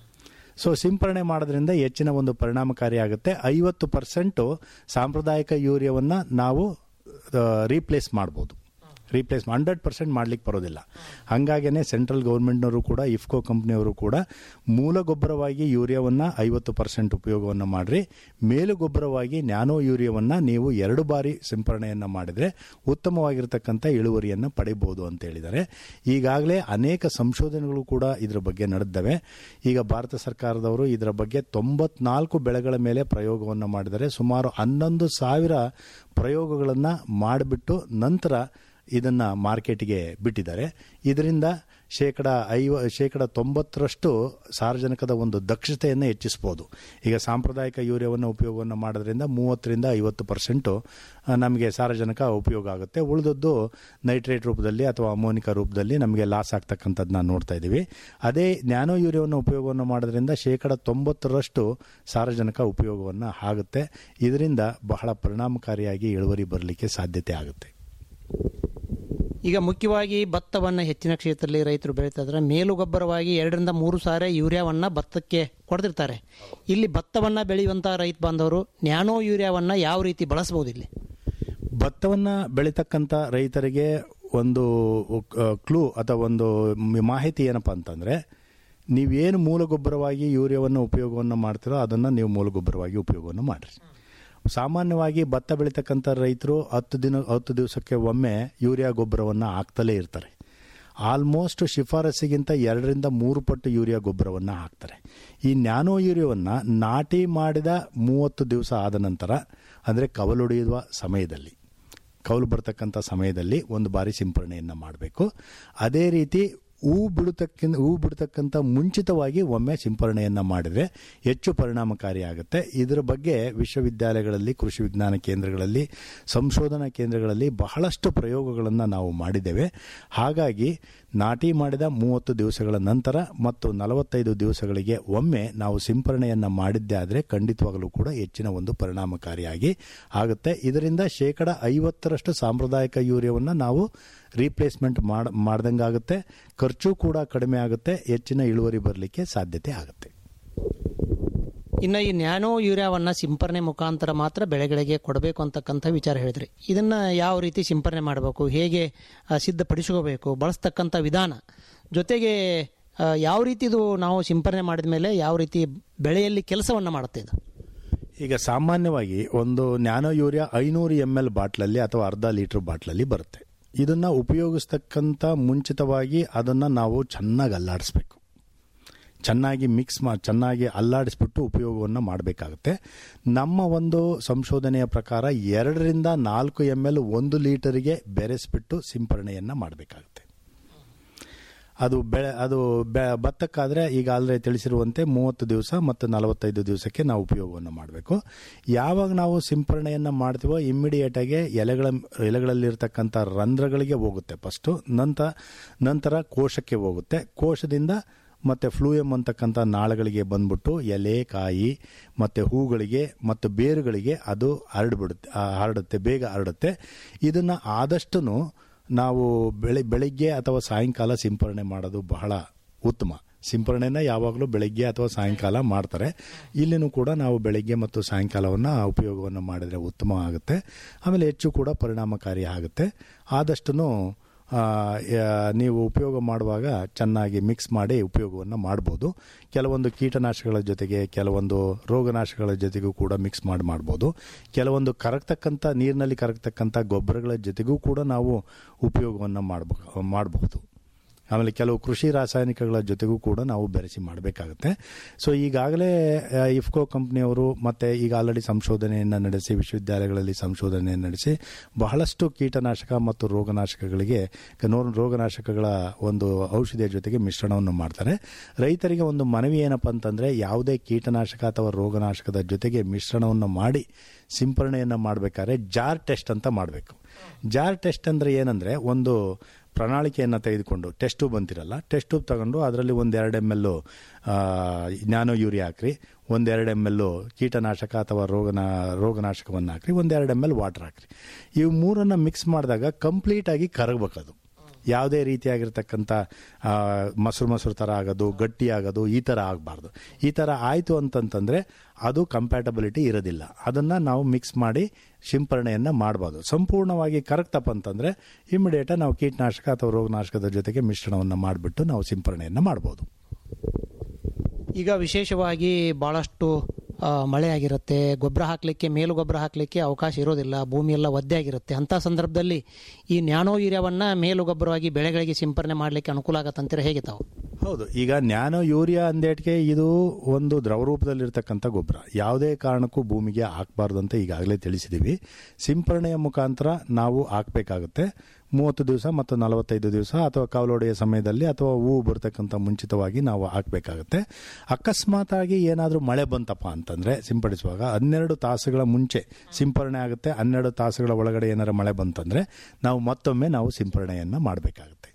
ಸೊ ಸಿಂಪರಣೆ ಮಾಡೋದ್ರಿಂದ ಹೆಚ್ಚಿನ ಒಂದು ಪರಿಣಾಮಕಾರಿ ಆಗುತ್ತೆ ಐವತ್ತು ಪರ್ಸೆಂಟು ಸಾಂಪ್ರದಾಯಿಕ ಯೂರಿಯಾವನ್ನು ನಾವು ರೀಪ್ಲೇಸ್ ಮಾಡ್ಬೋದು ರೀಪ್ಲೇಸ್ ಹಂಡ್ರೆಡ್ ಪರ್ಸೆಂಟ್ ಮಾಡ್ಲಿಕ್ಕೆ ಬರೋದಿಲ್ಲ ಹಂಗಾಗೇನೆ ಸೆಂಟ್ರಲ್ ಗೌರ್ಮೆಂಟ್ನವರು ಕೂಡ ಇಫ್ಕೋ ಕಂಪ್ನಿಯವರು ಕೂಡ ಮೂಲ ಗೊಬ್ಬರವಾಗಿ ಯೂರಿಯಾವನ್ನು ಐವತ್ತು ಪರ್ಸೆಂಟ್ ಉಪಯೋಗವನ್ನು ಮಾಡ್ರಿ ಮೇಲು ಗೊಬ್ಬರವಾಗಿ ನ್ಯಾನೋ ಯೂರಿಯಾವನ್ನು ನೀವು ಎರಡು ಬಾರಿ ಸಿಂಪರಣೆಯನ್ನು ಮಾಡಿದರೆ ಉತ್ತಮವಾಗಿರ್ತಕ್ಕಂಥ ಇಳುವರಿಯನ್ನು ಪಡಿಬೋದು ಅಂತ ಹೇಳಿದ್ದಾರೆ ಈಗಾಗಲೇ ಅನೇಕ ಸಂಶೋಧನೆಗಳು ಕೂಡ ಇದರ ಬಗ್ಗೆ ನಡೆದವೆ ಈಗ ಭಾರತ ಸರ್ಕಾರದವರು ಇದರ ಬಗ್ಗೆ ತೊಂಬತ್ನಾಲ್ಕು ಬೆಳೆಗಳ ಮೇಲೆ ಪ್ರಯೋಗವನ್ನು ಮಾಡಿದ್ದಾರೆ ಸುಮಾರು ಹನ್ನೊಂದು ಸಾವಿರ ಪ್ರಯೋಗಗಳನ್ನು ಮಾಡಿಬಿಟ್ಟು ನಂತರ ಇದನ್ನ ಮಾರ್ಕೆಟ್ಗೆ ಬಿಟ್ಟಿದ್ದಾರೆ ಇದರಿಂದ ಶೇಕಡ ಐವ ಶೇಕಡ ತೊಂಬತ್ತರಷ್ಟು ಸಾರ್ವಜನಿಕದ ಒಂದು ದಕ್ಷತೆಯನ್ನು ಹೆಚ್ಚಿಸ್ಬೋದು ಈಗ ಸಾಂಪ್ರದಾಯಿಕ ಯೂರಿಯಾವನ್ನು ಉಪಯೋಗವನ್ನು ಮಾಡೋದ್ರಿಂದ ಮೂವತ್ತರಿಂದ ಐವತ್ತು ಪರ್ಸೆಂಟು ನಮಗೆ ಸಾರ್ವಜನಿಕ ಉಪಯೋಗ ಆಗುತ್ತೆ ಉಳಿದದ್ದು ನೈಟ್ರೇಟ್ ರೂಪದಲ್ಲಿ ಅಥವಾ ಅಮೋನಿಕಾ ರೂಪದಲ್ಲಿ ನಮಗೆ ಲಾಸ್ ಆಗ್ತಕ್ಕಂಥದ್ದನ್ನ ನೋಡ್ತಾ ಇದ್ದೀವಿ ಅದೇ ನ್ಯಾನೋ ಯೂರಿಯಾವನ್ನು ಉಪಯೋಗವನ್ನು ಮಾಡೋದ್ರಿಂದ ಶೇಕಡ ತೊಂಬತ್ತರಷ್ಟು ಸಾರ್ವಜನಿಕ ಉಪಯೋಗವನ್ನು ಆಗುತ್ತೆ ಇದರಿಂದ ಬಹಳ ಪರಿಣಾಮಕಾರಿಯಾಗಿ ಇಳುವರಿ ಬರಲಿಕ್ಕೆ ಸಾಧ್ಯತೆ ಆಗುತ್ತೆ ಈಗ ಮುಖ್ಯವಾಗಿ ಭತ್ತವನ್ನು ಹೆಚ್ಚಿನ ಕ್ಷೇತ್ರದಲ್ಲಿ ರೈತರು ಬೆಳೀತಾ ಇದ್ದಾರೆ ಮೇಲು ಗೊಬ್ಬರವಾಗಿ ಎರಡರಿಂದ ಮೂರು ಸಾರಿ ಯೂರಿಯಾವನ್ನು ಭತ್ತಕ್ಕೆ ಕೊಡ್ತಿರ್ತಾರೆ ಇಲ್ಲಿ ಭತ್ತವನ್ನು ಬೆಳೆಯುವಂಥ ರೈತ ಬಾಂಧವರು ನ್ಯಾನೋ ಯೂರಿಯಾವನ್ನು ಯಾವ ರೀತಿ ಬಳಸಬಹುದು ಇಲ್ಲಿ ಭತ್ತವನ್ನು ಬೆಳೀತಕ್ಕಂಥ ರೈತರಿಗೆ ಒಂದು ಕ್ಲೂ ಅಥವಾ ಒಂದು ಮಾಹಿತಿ ಏನಪ್ಪ ಅಂತಂದರೆ ನೀವೇನು ಮೂಲ ಗೊಬ್ಬರವಾಗಿ ಯೂರಿಯಾವನ್ನು ಉಪಯೋಗವನ್ನು ಮಾಡ್ತೀರೋ ಅದನ್ನು ನೀವು ಮೂಲ ಗೊಬ್ಬರವಾಗಿ ಉಪಯೋಗವನ್ನು ಮಾಡಿರಿ ಸಾಮಾನ್ಯವಾಗಿ ಭತ್ತ ಬೆಳೀತಕ್ಕಂಥ ರೈತರು ಹತ್ತು ದಿನ ಹತ್ತು ದಿವಸಕ್ಕೆ ಒಮ್ಮೆ ಯೂರಿಯಾ ಗೊಬ್ಬರವನ್ನು ಹಾಕ್ತಲೇ ಇರ್ತಾರೆ ಆಲ್ಮೋಸ್ಟ್ ಶಿಫಾರಸ್ಸಿಗಿಂತ ಎರಡರಿಂದ ಮೂರು ಪಟ್ಟು ಯೂರಿಯಾ ಗೊಬ್ಬರವನ್ನು ಹಾಕ್ತಾರೆ ಈ ನ್ಯಾನೋ ಯೂರಿಯಾವನ್ನು ನಾಟಿ ಮಾಡಿದ ಮೂವತ್ತು ದಿವಸ ಆದ ನಂತರ ಅಂದರೆ ಕವಲೊಡೆಯುವ ಸಮಯದಲ್ಲಿ ಕೌಲು ಬರ್ತಕ್ಕಂಥ ಸಮಯದಲ್ಲಿ ಒಂದು ಬಾರಿ ಸಿಂಪರಣೆಯನ್ನು ಮಾಡಬೇಕು ಅದೇ ರೀತಿ ಹೂ ಬಿಡತಕ್ಕಿಂತ ಹೂ ಬಿಡತಕ್ಕಂಥ ಮುಂಚಿತವಾಗಿ ಒಮ್ಮೆ ಸಿಂಪರಣೆಯನ್ನು ಮಾಡಿದರೆ ಹೆಚ್ಚು ಪರಿಣಾಮಕಾರಿಯಾಗುತ್ತೆ ಇದರ ಬಗ್ಗೆ ವಿಶ್ವವಿದ್ಯಾಲಯಗಳಲ್ಲಿ ಕೃಷಿ ವಿಜ್ಞಾನ ಕೇಂದ್ರಗಳಲ್ಲಿ ಸಂಶೋಧನಾ ಕೇಂದ್ರಗಳಲ್ಲಿ ಬಹಳಷ್ಟು ಪ್ರಯೋಗಗಳನ್ನು ನಾವು ಮಾಡಿದ್ದೇವೆ ಹಾಗಾಗಿ ನಾಟಿ ಮಾಡಿದ ಮೂವತ್ತು ದಿವಸಗಳ ನಂತರ ಮತ್ತು ನಲವತ್ತೈದು ದಿವಸಗಳಿಗೆ ಒಮ್ಮೆ ನಾವು ಸಿಂಪರಣೆಯನ್ನು ಮಾಡಿದ್ದೇ ಆದರೆ ಖಂಡಿತವಾಗಲೂ ಕೂಡ ಹೆಚ್ಚಿನ ಒಂದು ಪರಿಣಾಮಕಾರಿಯಾಗಿ ಆಗುತ್ತೆ ಇದರಿಂದ ಶೇಕಡ ಐವತ್ತರಷ್ಟು ಸಾಂಪ್ರದಾಯಿಕ ಯೂರಿಯಾವನ್ನು ನಾವು ರೀಪ್ಲೇಸ್ಮೆಂಟ್ ಮಾಡ ಮಾಡ್ದಂಗಾಗುತ್ತೆ ಖರ್ಚು ಕೂಡ ಕಡಿಮೆ ಆಗುತ್ತೆ ಹೆಚ್ಚಿನ ಇಳುವರಿ ಬರಲಿಕ್ಕೆ ಸಾಧ್ಯತೆ ಆಗುತ್ತೆ ಇನ್ನು ಈ ನ್ಯಾನೋ ಯೂರಿಯಾವನ್ನ ಸಿಂಪರಣೆ ಮುಖಾಂತರ ಮಾತ್ರ ಬೆಳೆಗಳಿಗೆ ಕೊಡಬೇಕು ಅಂತಕ್ಕಂಥ ವಿಚಾರ ಹೇಳಿದ್ರಿ ಇದನ್ನ ಯಾವ ರೀತಿ ಸಿಂಪರಣೆ ಮಾಡಬೇಕು ಹೇಗೆ ಆ, ಸಿದ್ಧಪಡಿಸ್ಕೋಬೇಕು ಬಳಸ್ತಕ್ಕಂಥ ವಿಧಾನ ಜೊತೆಗೆ ಆ, ಯಾವ ರೀತಿ ಇದು ನಾವು ಸಿಂಪರಣೆ ಮಾಡಿದ ಮೇಲೆ ಯಾವ ರೀತಿ ಬೆಳೆಯಲ್ಲಿ ಕೆಲಸವನ್ನ ಮಾಡುತ್ತೆ ಇದು ಈಗ ಸಾಮಾನ್ಯವಾಗಿ ಒಂದು ನ್ಯಾನೋ ಯೂರಿಯಾ ಐನೂರು ಎಮ್ ಎಲ್ ಬಾಟ್ಲಲ್ಲಿ ಅಥವಾ ಅರ್ಧ ಲೀಟರ್ ಬಾಟ್ಲಲ್ಲಿ ಬರುತ್ತೆ ಇದನ್ನು ಉಪಯೋಗಿಸ್ತಕ್ಕಂಥ ಮುಂಚಿತವಾಗಿ ಅದನ್ನು ನಾವು ಚೆನ್ನಾಗಿ ಅಲ್ಲಾಡಿಸ್ಬೇಕು ಚೆನ್ನಾಗಿ ಮಿಕ್ಸ್ ಮಾಡಿ ಚೆನ್ನಾಗಿ ಅಲ್ಲಾಡಿಸ್ಬಿಟ್ಟು ಉಪಯೋಗವನ್ನು ಮಾಡಬೇಕಾಗುತ್ತೆ ನಮ್ಮ ಒಂದು ಸಂಶೋಧನೆಯ ಪ್ರಕಾರ ಎರಡರಿಂದ ನಾಲ್ಕು ಎಮ್ ಎಲ್ ಒಂದು ಲೀಟರಿಗೆ ಬೆರೆಸ್ಬಿಟ್ಟು ಸಿಂಪರಣೆಯನ್ನು ಮಾಡಬೇಕಾಗುತ್ತೆ ಅದು ಬೆಳೆ ಅದು ಬೆ ಭತ್ತಕ್ಕಾದರೆ ಈಗ ಆಲ್ರೆಡಿ ತಿಳಿಸಿರುವಂತೆ ಮೂವತ್ತು ದಿವಸ ಮತ್ತು ನಲವತ್ತೈದು ದಿವಸಕ್ಕೆ ನಾವು ಉಪಯೋಗವನ್ನು ಮಾಡಬೇಕು ಯಾವಾಗ ನಾವು ಸಿಂಪರಣೆಯನ್ನು ಮಾಡ್ತೀವೋ ಇಮ್ಮಿಡಿಯೇಟಾಗಿ ಎಲೆಗಳ ಎಲೆಗಳಲ್ಲಿರ್ತಕ್ಕಂಥ ರಂಧ್ರಗಳಿಗೆ ಹೋಗುತ್ತೆ ಫಸ್ಟು ನಂತರ ನಂತರ ಕೋಶಕ್ಕೆ ಹೋಗುತ್ತೆ ಕೋಶದಿಂದ ಮತ್ತು ಫ್ಲೂಯಮ್ ಅಂತಕ್ಕಂಥ ನಾಳಗಳಿಗೆ ಬಂದ್ಬಿಟ್ಟು ಎಲೆ ಕಾಯಿ ಮತ್ತು ಹೂಗಳಿಗೆ ಮತ್ತು ಬೇರುಗಳಿಗೆ ಅದು ಹರಡ್ಬಿಡುತ್ತೆ ಆ, ಹರಡುತ್ತೆ ಬೇಗ ಹರಡುತ್ತೆ ಇದನ್ನು ಆದಷ್ಟು ನಾವು ಬೆಳೆ ಬೆಳಿಗ್ಗೆ ಅಥವಾ ಸಾಯಂಕಾಲ ಸಿಂಪರಣೆ ಮಾಡೋದು ಬಹಳ ಉತ್ತಮ ಸಿಂಪರಣೆನ ಯಾವಾಗಲೂ ಬೆಳಗ್ಗೆ ಅಥವಾ ಸಾಯಂಕಾಲ ಮಾಡ್ತಾರೆ ಇಲ್ಲಿನೂ ಕೂಡ ನಾವು ಬೆಳಗ್ಗೆ ಮತ್ತು ಸಾಯಂಕಾಲವನ್ನು ಉಪಯೋಗವನ್ನು ಮಾಡಿದರೆ ಉತ್ತಮ ಆಗುತ್ತೆ ಆಮೇಲೆ ಹೆಚ್ಚು ಕೂಡ ಪರಿಣಾಮಕಾರಿ ಆಗುತ್ತೆ ಆದಷ್ಟು ನೀವು ಉಪಯೋಗ ಮಾಡುವಾಗ ಚೆನ್ನಾಗಿ ಮಿಕ್ಸ್ ಮಾಡಿ ಉಪಯೋಗವನ್ನು ಮಾಡ್ಬೋದು ಕೆಲವೊಂದು ಕೀಟನಾಶಕಗಳ ಜೊತೆಗೆ ಕೆಲವೊಂದು ರೋಗನಾಶಕಗಳ ಜೊತೆಗೂ ಕೂಡ ಮಿಕ್ಸ್ ಮಾಡಿ ಮಾಡ್ಬೋದು ಕೆಲವೊಂದು ಕರಗ್ತಕ್ಕಂಥ ನೀರಿನಲ್ಲಿ ಕರಗ್ತಕ್ಕಂಥ ಗೊಬ್ಬರಗಳ ಜೊತೆಗೂ ಕೂಡ ನಾವು ಉಪಯೋಗವನ್ನು ಮಾಡಬೇಕು ಮಾಡಬಹುದು ಆಮೇಲೆ ಕೆಲವು ಕೃಷಿ ರಾಸಾಯನಿಕಗಳ ಜೊತೆಗೂ ಕೂಡ ನಾವು ಬೆರೆಸಿ ಮಾಡಬೇಕಾಗುತ್ತೆ ಸೊ ಈಗಾಗಲೇ ಆ, ಇಫ್ಕೋ ಕಂಪ್ನಿಯವರು ಮತ್ತೆ ಈಗ ಆಲ್ರೆಡಿ ಸಂಶೋಧನೆಯನ್ನು ನಡೆಸಿ ವಿಶ್ವವಿದ್ಯಾಲಯಗಳಲ್ಲಿ ಸಂಶೋಧನೆಯನ್ನು ನಡೆಸಿ ಬಹಳಷ್ಟು ಕೀಟನಾಶಕ ಮತ್ತು ರೋಗನಾಶಕಗಳಿಗೆ ನೋ- ರೋಗನಾಶಕಗಳ ಒಂದು ಔಷಧಿಯ ಜೊತೆಗೆ ಮಿಶ್ರಣವನ್ನು ಮಾಡ್ತಾರೆ ರೈತರಿಗೆ ಒಂದು ಮನವಿ ಏನಪ್ಪ ಅಂತಂದ್ರೆ ಯಾವುದೇ ಕೀಟನಾಶಕ ಅಥವಾ ರೋಗನಾಶಕದ ಜೊತೆಗೆ ಮಿಶ್ರಣವನ್ನು ಮಾಡಿ ಸಿಂಪರಣೆಯನ್ನು ಮಾಡಬೇಕಾದ್ರೆ ಜಾರ್ ಟೆಸ್ಟ್ ಅಂತ ಮಾಡಬೇಕು ಜಾರ್ ಟೆಸ್ಟ್ ಅಂದ್ರೆ ಏನಂದ್ರೆ ಒಂದು ಪ್ರಣಾಳಿಕೆಯನ್ನು ತೆಗೆದುಕೊಂಡು ಟೆಸ್ಟ್ ಟ್ಯೂಬ್ ಅಂತಿರಲ್ಲ ಟೆಸ್ಟ್ ಟ್ಯೂಬ್ ತಗೊಂಡು ಅದರಲ್ಲಿ ಒಂದು ಎರಡು ಎಮ್ ಎಲ್ ನ್ಯಾನೋ ಯೂರಿಯಾ ಹಾಕ್ರಿ ಒಂದೆರಡು ಎಮ್ ಎಲ್ ಕೀಟನಾಶಕ ಅಥವಾ ರೋಗನ ರೋಗನಾಶಕವನ್ನು ಹಾಕ್ರಿ ಒಂದೆರಡು ಎಮ್ ಎಲ್ ವಾಟರ್ ಹಾಕ್ರಿ ಇವು ಮೂರನ್ನು ಮಿಕ್ಸ್ ಮಾಡಿದಾಗ ಕಂಪ್ಲೀಟ್ ಆಗಿ ಕರಗಬೇಕದು ಯಾವುದೇ ರೀತಿಯಾಗಿರ್ತಕ್ಕಂಥ ಆ, ಮೊಸರು ಮೊಸರು ಥರ ಆಗೋದು ಗಟ್ಟಿ ಆಗೋದು ಈ ಥರ ಆಗಬಾರ್ದು ಈ ಥರ ಆಯಿತು ಅಂತಂತಂದರೆ ಅದು ಕಂಪ್ಯಾಟಬಿಲಿಟಿ ಇರೋದಿಲ್ಲ ಅದನ್ನು ನಾವು ಮಿಕ್ಸ್ ಮಾಡಿ ಸಿಂಪರಣೆಯನ್ನು ಮಾಡ್ಬೋದು ಸಂಪೂರ್ಣವಾಗಿ ಕರಗ್ತಪ್ಪ ಅಂತಂದರೆ ಇಮಿಡಿಯೇಟಾಗಿ ನಾವು ಕೀಟನಾಶಕ ಅಥವಾ ರೋಗನಾಶಕದ ಜೊತೆಗೆ ಮಿಶ್ರಣವನ್ನು ಮಾಡಿಬಿಟ್ಟು ನಾವು ಸಿಂಪರಣೆಯನ್ನು ಮಾಡ್ಬೋದು ಈಗ ವಿಶೇಷವಾಗಿ ಬಹಳಷ್ಟು ಆ, ಮಳೆ ಆಗಿರುತ್ತೆ ಗೊಬ್ಬರ ಹಾಕಲಿಕ್ಕೆ ಮೇಲು ಗೊಬ್ಬರ ಹಾಕಲಿಕ್ಕೆ ಅವಕಾಶ ಇರೋದಿಲ್ಲ ಭೂಮಿ ಎಲ್ಲ ಒದ್ದೆ ಆಗಿರುತ್ತೆ ಅಂಥ ಸಂದರ್ಭದಲ್ಲಿ ಈ ನ್ಯಾನೋ ಯೂರಿಯಾವನ್ನ ಮೇಲು ಗೊಬ್ಬರವಾಗಿ ಬೆಳೆಗಳಿಗೆ ಸಿಂಪರಣೆ ಮಾಡಲಿಕ್ಕೆ ಅನುಕೂಲ ಆಗತ್ತಂತೀರ ಹೇಗೆ ತಾವು ಹೌದು ಈಗ ನ್ಯಾನೋ ಯೂರಿಯಾ ಅಂದೇಟ್ಗೆ ಇದು ಒಂದು ದ್ರವ ರೂಪದಲ್ಲಿರ್ತಕ್ಕಂಥ ಗೊಬ್ಬರ ಯಾವುದೇ ಕಾರಣಕ್ಕೂ ಭೂಮಿಗೆ ಹಾಕಬಾರ್ದು ಅಂತ ಈಗಾಗಲೇ ತಿಳಿಸಿದ್ದೀವಿ ಸಿಂಪರಣೆಯ ಮುಖಾಂತರ ನಾವು ಹಾಕಬೇಕಾಗುತ್ತೆ ಮೂವತ್ತು ದಿವಸ ಮತ್ತು ನಲವತ್ತೈದು ದಿವಸ ಅಥವಾ ಕವಲೊಡೆಯ ಸಮಯದಲ್ಲಿ ಅಥವಾ ಹೂವು ಬರ್ತಕ್ಕಂಥ ಮುಂಚಿತವಾಗಿ ನಾವು ಹಾಕಬೇಕಾಗುತ್ತೆ ಅಕಸ್ಮಾತ್ ಆಗಿ ಏನಾದರೂ ಮಳೆ ಬಂತಪ್ಪ ಅಂತಂದ್ರೆ ಸಿಂಪಡಿಸುವಾಗ ಹನ್ನೆರಡು ತಾಸುಗಳ ಮುಂಚೆ ಸಿಂಪರಣೆ ಆಗುತ್ತೆ ಹನ್ನೆರಡು ತಾಸುಗಳ ಒಳಗಡೆ ಏನಾರು ಮಳೆ ಬಂತಂದ್ರೆ ನಾವು ಮತ್ತೊಮ್ಮೆ ನಾವು ಸಿಂಪರಣೆಯನ್ನು ಮಾಡಬೇಕಾಗುತ್ತೆ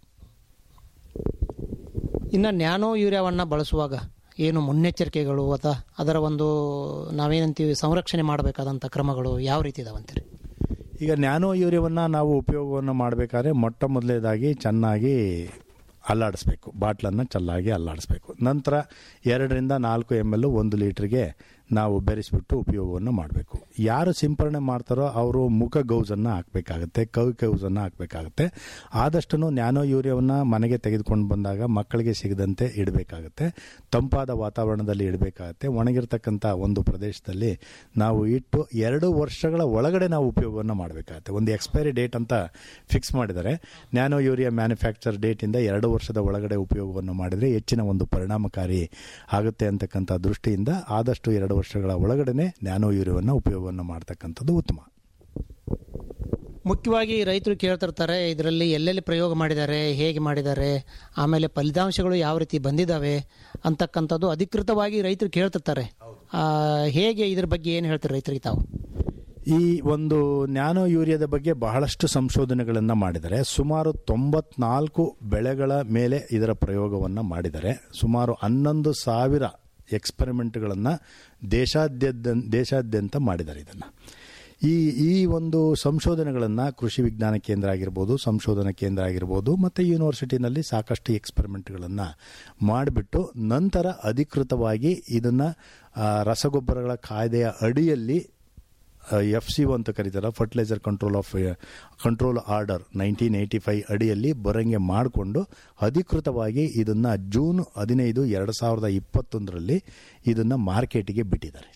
ಇನ್ನು ನ್ಯಾನೋ ಯೂರಿಯಾವನ್ನ ಬಳಸುವಾಗ ಏನು ಮುನ್ನೆಚ್ಚರಿಕೆಗಳು ಅಥವಾ ಅದರ ಒಂದು ನಾವೇನಂತೀವಿ ಸಂರಕ್ಷಣೆ ಮಾಡಬೇಕಾದಂಥ ಕ್ರಮಗಳು ಯಾವ ರೀತಿ ಇದಾವಂತೀರಿ ಈಗ ನ್ಯಾನೋ ಯೂರಿಯಾವನ್ನು ನಾವು ಉಪಯೋಗವನ್ನು ಮಾಡಬೇಕಾದ್ರೆ ಮೊಟ್ಟ ಮೊದಲನೇದಾಗಿ ಚೆನ್ನಾಗಿ ಅಲ್ಲಾಡಿಸ್ಬೇಕು ಬಾಟ್ಲನ್ನು ಚೆನ್ನಾಗಿ ಅಲ್ಲಾಡಿಸ್ಬೇಕು ನಂತರ ಎರಡರಿಂದ ನಾಲ್ಕು ಎಮ್ ಎಲ್ ಒಂದು ಲೀಟ್ರಿಗೆ ನಾವು ಬೆರೆಸಿಬಿಟ್ಟು ಉಪಯೋಗವನ್ನು ಮಾಡಬೇಕು ಯಾರು ಸಿಂಪರಣೆ ಮಾಡ್ತಾರೋ ಅವರು ಮುಖ ಗೌಸನ್ನು ಹಾಕಬೇಕಾಗುತ್ತೆ ಕೈ ಗೌಸನ್ನು ಹಾಕಬೇಕಾಗುತ್ತೆ ಆದಷ್ಟು ನ್ಯಾನೋ ಯೂರಿಯಾವನ್ನು ಮನೆಗೆ ತೆಗೆದುಕೊಂಡು ಬಂದಾಗ ಮಕ್ಕಳಿಗೆ ಸಿಗದಂತೆ ಇಡಬೇಕಾಗುತ್ತೆ ತಂಪಾದ ವಾತಾವರಣದಲ್ಲಿ ಇಡಬೇಕಾಗುತ್ತೆ ಒಣಗಿರ್ತಕ್ಕಂಥ ಒಂದು ಪ್ರದೇಶದಲ್ಲಿ ನಾವು ಇಟ್ಟು ಎರಡು ವರ್ಷಗಳ ಒಳಗಡೆ ನಾವು ಉಪಯೋಗವನ್ನು ಮಾಡಬೇಕಾಗುತ್ತೆ ಒಂದು ಎಕ್ಸ್ಪೈರಿ ಡೇಟ್ ಅಂತ ಫಿಕ್ಸ್ ಮಾಡಿದ್ದಾರೆ ನ್ಯಾನೋ ಯೂರಿಯಾ ಮ್ಯಾನುಫ್ಯಾಕ್ಚರ್ ಡೇಟಿಂದ ಎರಡು ವರ್ಷದ ಒಳಗಡೆ ಉಪಯೋಗವನ್ನು ಮಾಡಿದರೆ ಹೆಚ್ಚಿನ ಒಂದು ಪರಿಣಾಮಕಾರಿ ಆಗುತ್ತೆ ಅಂತಕ್ಕಂಥ ದೃಷ್ಟಿಯಿಂದ ಆದಷ್ಟು ಎರಡು ವರ್ಷಗಳ ಒಳಗಡೆ ನ್ಯಾನೋ ಯೂರಿಯಾವನ್ನು ಉಪಯೋಗವನ್ನು ಮಾಡ್ತಕ್ಕಂಥದ್ದು ಉತ್ತಮ ಮುಖ್ಯವಾಗಿ ರೈತರು ಕೇಳ್ತಿರ್ತಾರೆ ಇದರಲ್ಲಿ ಎಲ್ಲೆಲ್ಲಿ ಪ್ರಯೋಗ ಮಾಡಿದ್ದಾರೆ ಹೇಗೆ ಮಾಡಿದ್ದಾರೆ ಆಮೇಲೆ ಫಲಿತಾಂಶಗಳು ಯಾವ ರೀತಿ ಬಂದಿದ್ದಾವೆ ಅಂತಕ್ಕಂಥದ್ದು ಅಧಿಕೃತವಾಗಿ ರೈತರು ಕೇಳ್ತಿರ್ತಾರೆ ಆ, ಹೇಗೆ ಇದ್ರ ಬಗ್ಗೆ ಏನು ಹೇಳ್ತಾರೆ ರೈತರಿಗೆ ತಾವು ಈ ಒಂದು ನ್ಯಾನೋ ಯೂರಿಯಾದ ಬಗ್ಗೆ ಬಹಳಷ್ಟು ಸಂಶೋಧನೆಗಳನ್ನು ಮಾಡಿದ್ದಾರೆ ಸುಮಾರು ತೊಂಬತ್ನಾಲ್ಕು ಬೆಳೆಗಳ ಮೇಲೆ ಇದರ ಪ್ರಯೋಗವನ್ನು ಮಾಡಿದ್ದಾರೆ ಸುಮಾರು ಹನ್ನೊಂದು ಸಾವಿರ ಎಕ್ಸ್ಪೆರಿಮೆಂಟ್ಗಳನ್ನು ದೇಶಾದ್ಯದ ದೇಶಾದ್ಯಂತ ಮಾಡಿದ್ದಾರೆ ಇದನ್ನು ಈ ಈ ಒಂದು ಸಂಶೋಧನೆಗಳನ್ನು ಕೃಷಿ ವಿಜ್ಞಾನ ಕೇಂದ್ರ ಆಗಿರ್ಬೋದು ಸಂಶೋಧನಾ ಕೇಂದ್ರ ಆಗಿರ್ಬೋದು ಮತ್ತು ಯೂನಿವರ್ಸಿಟಿನಲ್ಲಿ ಸಾಕಷ್ಟು ಎಕ್ಸ್ಪೆರಿಮೆಂಟ್ಗಳನ್ನು ಮಾಡಿಬಿಟ್ಟು ನಂತರ ಅಧಿಕೃತವಾಗಿ ಇದನ್ನು ರಸಗೊಬ್ಬರಗಳ ಕಾಯ್ದೆಯ ಅಡಿಯಲ್ಲಿ ಎಫ್ ಸಿ ಅಂತ ಕರೀತಾರೆ fertiliser control of control order nineteen eighty five ಅಡಿಯಲ್ಲಿ ಬರಂಗೆ ಮಾಡಿಕೊಂಡು ಅಧಿಕೃತವಾಗಿ ಇದನ್ನು ಜೂನ್ ಹದಿನೈದು ಎರಡು ಸಾವಿರದ ಇಪ್ಪತ್ತೊಂದರಲ್ಲಿ ಇದನ್ನು ಮಾರ್ಕೆಟಿಗೆ ಬಿಟ್ಟಿದ್ದಾರೆ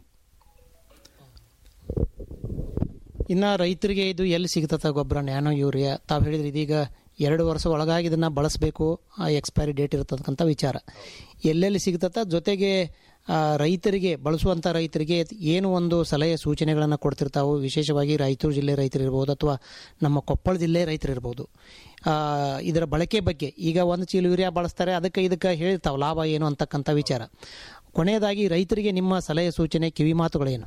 ಇನ್ನು ರೈತರಿಗೆ ಇದು ಎಲ್ಲಿ ಸಿಗ್ತದ ಗೊಬ್ಬರ ನ್ಯಾನೋ ಯೂರಿಯಾ ತಾವು ಹೇಳಿದ್ರಿ ಇದೀಗ ಎರಡು ವರ್ಷ ಒಳಗಾಗಿ ಇದನ್ನು ಬಳಸಬೇಕು ಆ ಎಕ್ಸ್ಪೈರಿ ಡೇಟ್ ಇರತಕ್ಕಂಥ ವಿಚಾರ ಎಲ್ಲೆಲ್ಲಿ ಸಿಗ್ತದ ಜೊತೆಗೆ ಆ, ರೈತರಿಗೆ ಬಳಸುವಂಥ ರೈತರಿಗೆ ಏನು ಒಂದು ಸಲಹೆ ಸೂಚನೆಗಳನ್ನು ಕೊಡ್ತಿರ್ತಾವೆ ವಿಶೇಷವಾಗಿ ರಾಯಚೂರು ಜಿಲ್ಲೆ ರೈತರಿರ್ಬೋದು ಅಥವಾ ನಮ್ಮ ಕೊಪ್ಪಳ ಜಿಲ್ಲೆ ರೈತರಿರ್ಬೋದು ಆ, ಇದರ ಬಳಕೆ ಬಗ್ಗೆ ಈಗ ಒಂದು ಚೀಲ ಯೂರಿಯಾ ಬಳಸ್ತಾರೆ ಅದಕ್ಕೆ ಇದಕ್ಕೆ ಹೇಳ್ತಾವೆ ಲಾಭ ಏನು ಅಂತಕ್ಕಂಥ ವಿಚಾರ ಕೊನೆಯದಾಗಿ ರೈತರಿಗೆ ನಿಮ್ಮ ಸಲಹೆ ಸೂಚನೆ ಕಿವಿ ಮಾತುಗಳೇನು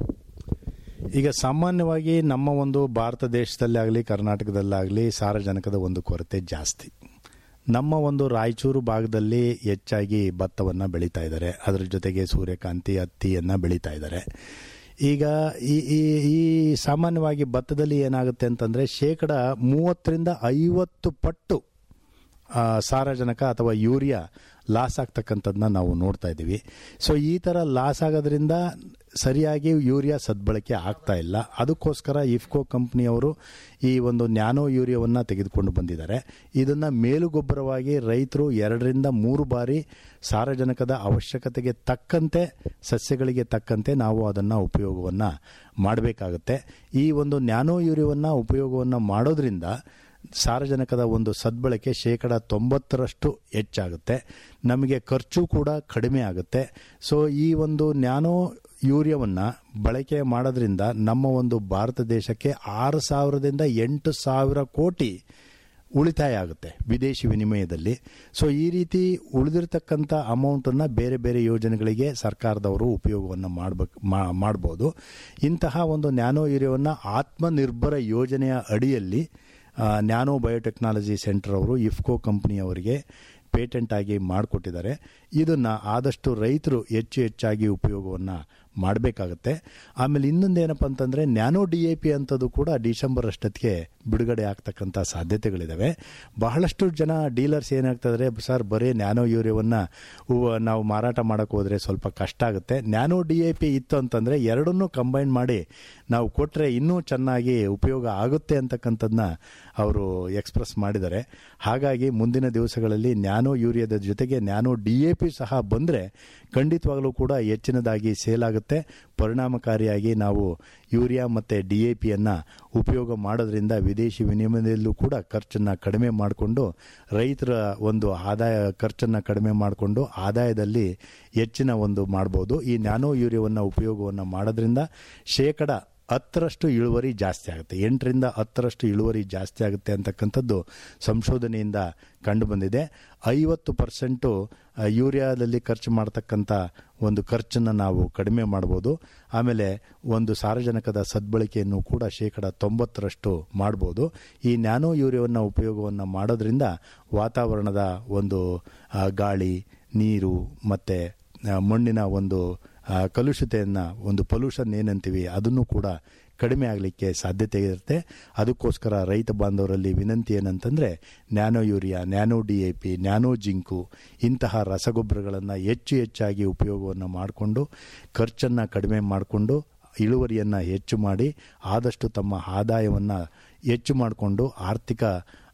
ಈಗ ಸಾಮಾನ್ಯವಾಗಿ ನಮ್ಮ ಒಂದು ಭಾರತ ದೇಶದಲ್ಲಿ ಆಗಲಿ ಕರ್ನಾಟಕದಲ್ಲಾಗಲಿ ಸಾರಜನಕದ ಒಂದು ಕೊರತೆ ಜಾಸ್ತಿ ನಮ್ಮ ಒಂದು ರಾಯಚೂರು ಭಾಗದಲ್ಲಿ ಹೆಚ್ಚಾಗಿ ಭತ್ತವನ್ನು ಬೆಳೀತಾ ಇದ್ದಾರೆ ಅದರ ಜೊತೆಗೆ ಸೂರ್ಯಕಾಂತಿ ಹತ್ತಿಯನ್ನು ಬೆಳೀತಾ ಇದ್ದಾರೆ ಈಗ ಈ ಈ ಈ ಸಾಮಾನ್ಯವಾಗಿ ಭತ್ತದಲ್ಲಿ ಏನಾಗುತ್ತೆ ಅಂತಂದರೆ ಶೇಕಡ ಮೂವತ್ತರಿಂದ ಐವತ್ತು ಪಟ್ಟು ಆ, ಸಾರಜನಕ ಅಥವಾ ಯೂರಿಯಾ ಲಾಸ್ ಆಗ್ತಕ್ಕಂಥದ್ದನ್ನ ನಾವು ನೋಡ್ತಾ ಇದ್ದೀವಿ ಸೊ ಈ ಥರ ಲಾಸ್ ಆಗೋದ್ರಿಂದ ಸರಿಯಾಗಿ ಯೂರಿಯಾ ಸದ್ಬಳಕೆ ಆಗ್ತಾ ಇಲ್ಲ ಅದಕ್ಕೋಸ್ಕರ ಇಫ್ಕೋ ಕಂಪ್ನಿಯವರು ಈ ಒಂದು ನ್ಯಾನೋ ಯೂರಿಯಾವನ್ನು ತೆಗೆದುಕೊಂಡು ಬಂದಿದ್ದಾರೆ ಇದನ್ನು ಮೇಲುಗೊಬ್ಬರವಾಗಿ ರೈತರು ಎರಡರಿಂದ ಮೂರು ಬಾರಿ ಸಾರಜನಕದ ಅವಶ್ಯಕತೆಗೆ ತಕ್ಕಂತೆ ಸಸ್ಯಗಳಿಗೆ ತಕ್ಕಂತೆ ನಾವು ಅದನ್ನು ಉಪಯೋಗವನ್ನು ಮಾಡಬೇಕಾಗುತ್ತೆ ಈ ಒಂದು ನ್ಯಾನೋ ಯೂರಿಯಾವನ್ನು ಉಪಯೋಗವನ್ನು ಮಾಡೋದ್ರಿಂದ ಸಾರಜನಕದ ಒಂದು ಸದ್ಬಳಕೆ ಶೇಕಡ ತೊಂಬತ್ತರಷ್ಟು ಹೆಚ್ಚಾಗುತ್ತೆ ನಮಗೆ ಖರ್ಚು ಕೂಡ ಕಡಿಮೆ ಆಗುತ್ತೆ ಸೊ ಈ ಒಂದು ನ್ಯಾನೋ ಯೂರಿಯಾವನ್ನು ಬಳಕೆ ಮಾಡೋದ್ರಿಂದ ನಮ್ಮ ಒಂದು ಭಾರತ ದೇಶಕ್ಕೆ ಆರು ಸಾವಿರದಿಂದ ಎಂಟು ಸಾವಿರ ಕೋಟಿ ಉಳಿತಾಯ ಆಗುತ್ತೆ ವಿದೇಶಿ ವಿನಿಮಯದಲ್ಲಿ ಸೊ ಈ ರೀತಿ ಉಳಿದಿರ್ತಕ್ಕಂಥ ಅಮೌಂಟನ್ನು ಬೇರೆ ಬೇರೆ ಯೋಜನೆಗಳಿಗೆ ಸರ್ಕಾರದವರು ಉಪಯೋಗವನ್ನು ಮಾಡಬೇಕು ಮಾಡ್ಬೋದು ಇಂತಹ ಒಂದು ನ್ಯಾನೋ ಯೂರಿಯಾವನ್ನು ಆತ್ಮನಿರ್ಭರ ಯೋಜನೆಯ ಅಡಿಯಲ್ಲಿ ಆ, ನ್ಯಾನೋ ಬಯೋಟೆಕ್ನಾಲಜಿ ಸೆಂಟರ್ ಅವರು ಇಫ್ಕೋ ಕಂಪನಿಯವರಿಗೆ ಪೇಟೆಂಟ್ ಆಗಿ ಮಾಡಿಕೊಟ್ಟಿದ್ದಾರೆ ಇದನ್ನು ಆದಷ್ಟು ರೈತರು ಹೆಚ್ಚು ಹೆಚ್ಚಾಗಿ ಉಪಯೋಗವನ್ನು ಮಾಡಬೇಕಾಗತ್ತೆ ಆಮೇಲೆ ಇನ್ನೊಂದು ಏನಪ್ಪ ಅಂತಂದರೆ ನ್ಯಾನೋ ಡಿ ಎ ಪಿ ಅಂಥದ್ದು ಕೂಡ ಡಿಸೆಂಬರ್ ಅಷ್ಟೊತ್ತಿಗೆ ಬಿಡುಗಡೆ ಆಗ್ತಕ್ಕಂಥ ಸಾಧ್ಯತೆಗಳಿದ್ದಾವೆ ಬಹಳಷ್ಟು ಜನ ಡೀಲರ್ಸ್ ಏನಾಗ್ತದ್ರೆ ಸರ್ ಬರೀ ನ್ಯಾನೋ ಯೂರಿಯಾವನ್ನು ನಾವು ಮಾರಾಟ ಮಾಡೋಕೆ ಹೋದರೆ ಸ್ವಲ್ಪ ಕಷ್ಟ ಆಗುತ್ತೆ ನ್ಯಾನೋ ಡಿ ಎ ಪಿ ಇತ್ತು ಅಂತಂದರೆ ಎರಡನ್ನೂ ಕಂಬೈನ್ ಮಾಡಿ ನಾವು ಕೊಟ್ಟರೆ ಇನ್ನೂ ಚೆನ್ನಾಗಿ ಉಪಯೋಗ ಆಗುತ್ತೆ ಅಂತಕ್ಕಂಥದ್ದನ್ನ ಅವರು ಎಕ್ಸ್ಪ್ರೆಸ್ ಮಾಡಿದ್ದಾರೆ ಹಾಗಾಗಿ ಮುಂದಿನ ದಿವಸಗಳಲ್ಲಿ ನ್ಯಾನೋ ಯೂರಿಯಾದ ಜೊತೆಗೆ ನ್ಯಾನೋ ಡಿ ಎ ಪಿ ಸಹ ಬಂದರೆ ಖಂಡಿತವಾಗಲೂ ಕೂಡ ಹೆಚ್ಚಿನದಾಗಿ ಸೇಲ್ ಆಗುತ್ತೆ ಪರಿಣಾಮಕಾರಿಯಾಗಿ ನಾವು ಯೂರಿಯಾ ಮತ್ತು ಡಿ ಎ ಪಿಯನ್ನು ಉಪಯೋಗ ಮಾಡೋದ್ರಿಂದ ವಿದೇಶಿ ವಿನಿಮಯದಲ್ಲೂ ಕೂಡ ಖರ್ಚನ್ನು ಕಡಿಮೆ ಮಾಡಿಕೊಂಡು ರೈತರ ಒಂದು ಆದಾಯ ಖರ್ಚನ್ನು ಕಡಿಮೆ ಮಾಡಿಕೊಂಡು ಆದಾಯದಲ್ಲಿ ಹೆಚ್ಚಿನ ಒಂದು ಮಾಡ್ಬೋದು ಈ ನ್ಯಾನೋ ಯೂರಿಯಾವನ್ನು ಉಪಯೋಗವನ್ನು ಮಾಡೋದ್ರಿಂದ ಶೇಕಡ ಹತ್ತರಷ್ಟು ಇಳುವರಿ ಜಾಸ್ತಿ ಆಗುತ್ತೆ ಎಂಟರಿಂದ ಹತ್ತರಷ್ಟು ಇಳುವರಿ ಜಾಸ್ತಿ ಆಗುತ್ತೆ ಅಂತಕ್ಕಂಥದ್ದು ಸಂಶೋಧನೆಯಿಂದ ಕಂಡುಬಂದಿದೆ ಐವತ್ತು ಪರ್ಸೆಂಟು ಯೂರಿಯಾದಲ್ಲಿ ಖರ್ಚು ಮಾಡ್ತಕ್ಕಂಥ ಒಂದು ಖರ್ಚನ್ನು ನಾವು ಕಡಿಮೆ ಮಾಡ್ಬೋದು ಆಮೇಲೆ ಒಂದು ಸಾರಜನಕದ ಸದ್ಬಳಕೆಯನ್ನು ಕೂಡ ಶೇಕಡ ತೊಂಬತ್ತರಷ್ಟು ಮಾಡ್ಬೋದು ಈ ನ್ಯಾನೋ ಯೂರಿಯಾವನ್ನು ಉಪಯೋಗವನ್ನು ಮಾಡೋದ್ರಿಂದ ವಾತಾವರಣದ ಒಂದು ಆ, ಗಾಳಿ ನೀರು ಮತ್ತು ಮಣ್ಣಿನ ಒಂದು ಆ, ಕಲುಷತೆಯನ್ನು ಒಂದು ಪೊಲ್ಯೂಷನ್ ಏನಂತೀವಿ ಅದನ್ನು ಕೂಡ ಕಡಿಮೆ ಆಗಲಿಕ್ಕೆ ಸಾಧ್ಯತೆ ಇರುತ್ತೆ ಅದಕ್ಕೋಸ್ಕರ ರೈತ ಬಾಂಧವರಲ್ಲಿ ವಿನಂತಿ ಏನಂತಂದರೆ nano urea nano D A P nano zinc ಇಂತಹ ರಸಗೊಬ್ಬರಗಳನ್ನು ಹೆಚ್ಚು ಹೆಚ್ಚಾಗಿ ಉಪಯೋಗವನ್ನು ಮಾಡಿಕೊಂಡು ಖರ್ಚನ್ನು ಕಡಿಮೆ ಮಾಡಿಕೊಂಡು ಇಳುವರಿಯನ್ನು ಹೆಚ್ಚು ಮಾಡಿ ಆದಷ್ಟು ತಮ್ಮ ಆದಾಯವನ್ನು ಹೆಚ್ಚು ಮಾಡಿಕೊಂಡು ಆರ್ಥಿಕ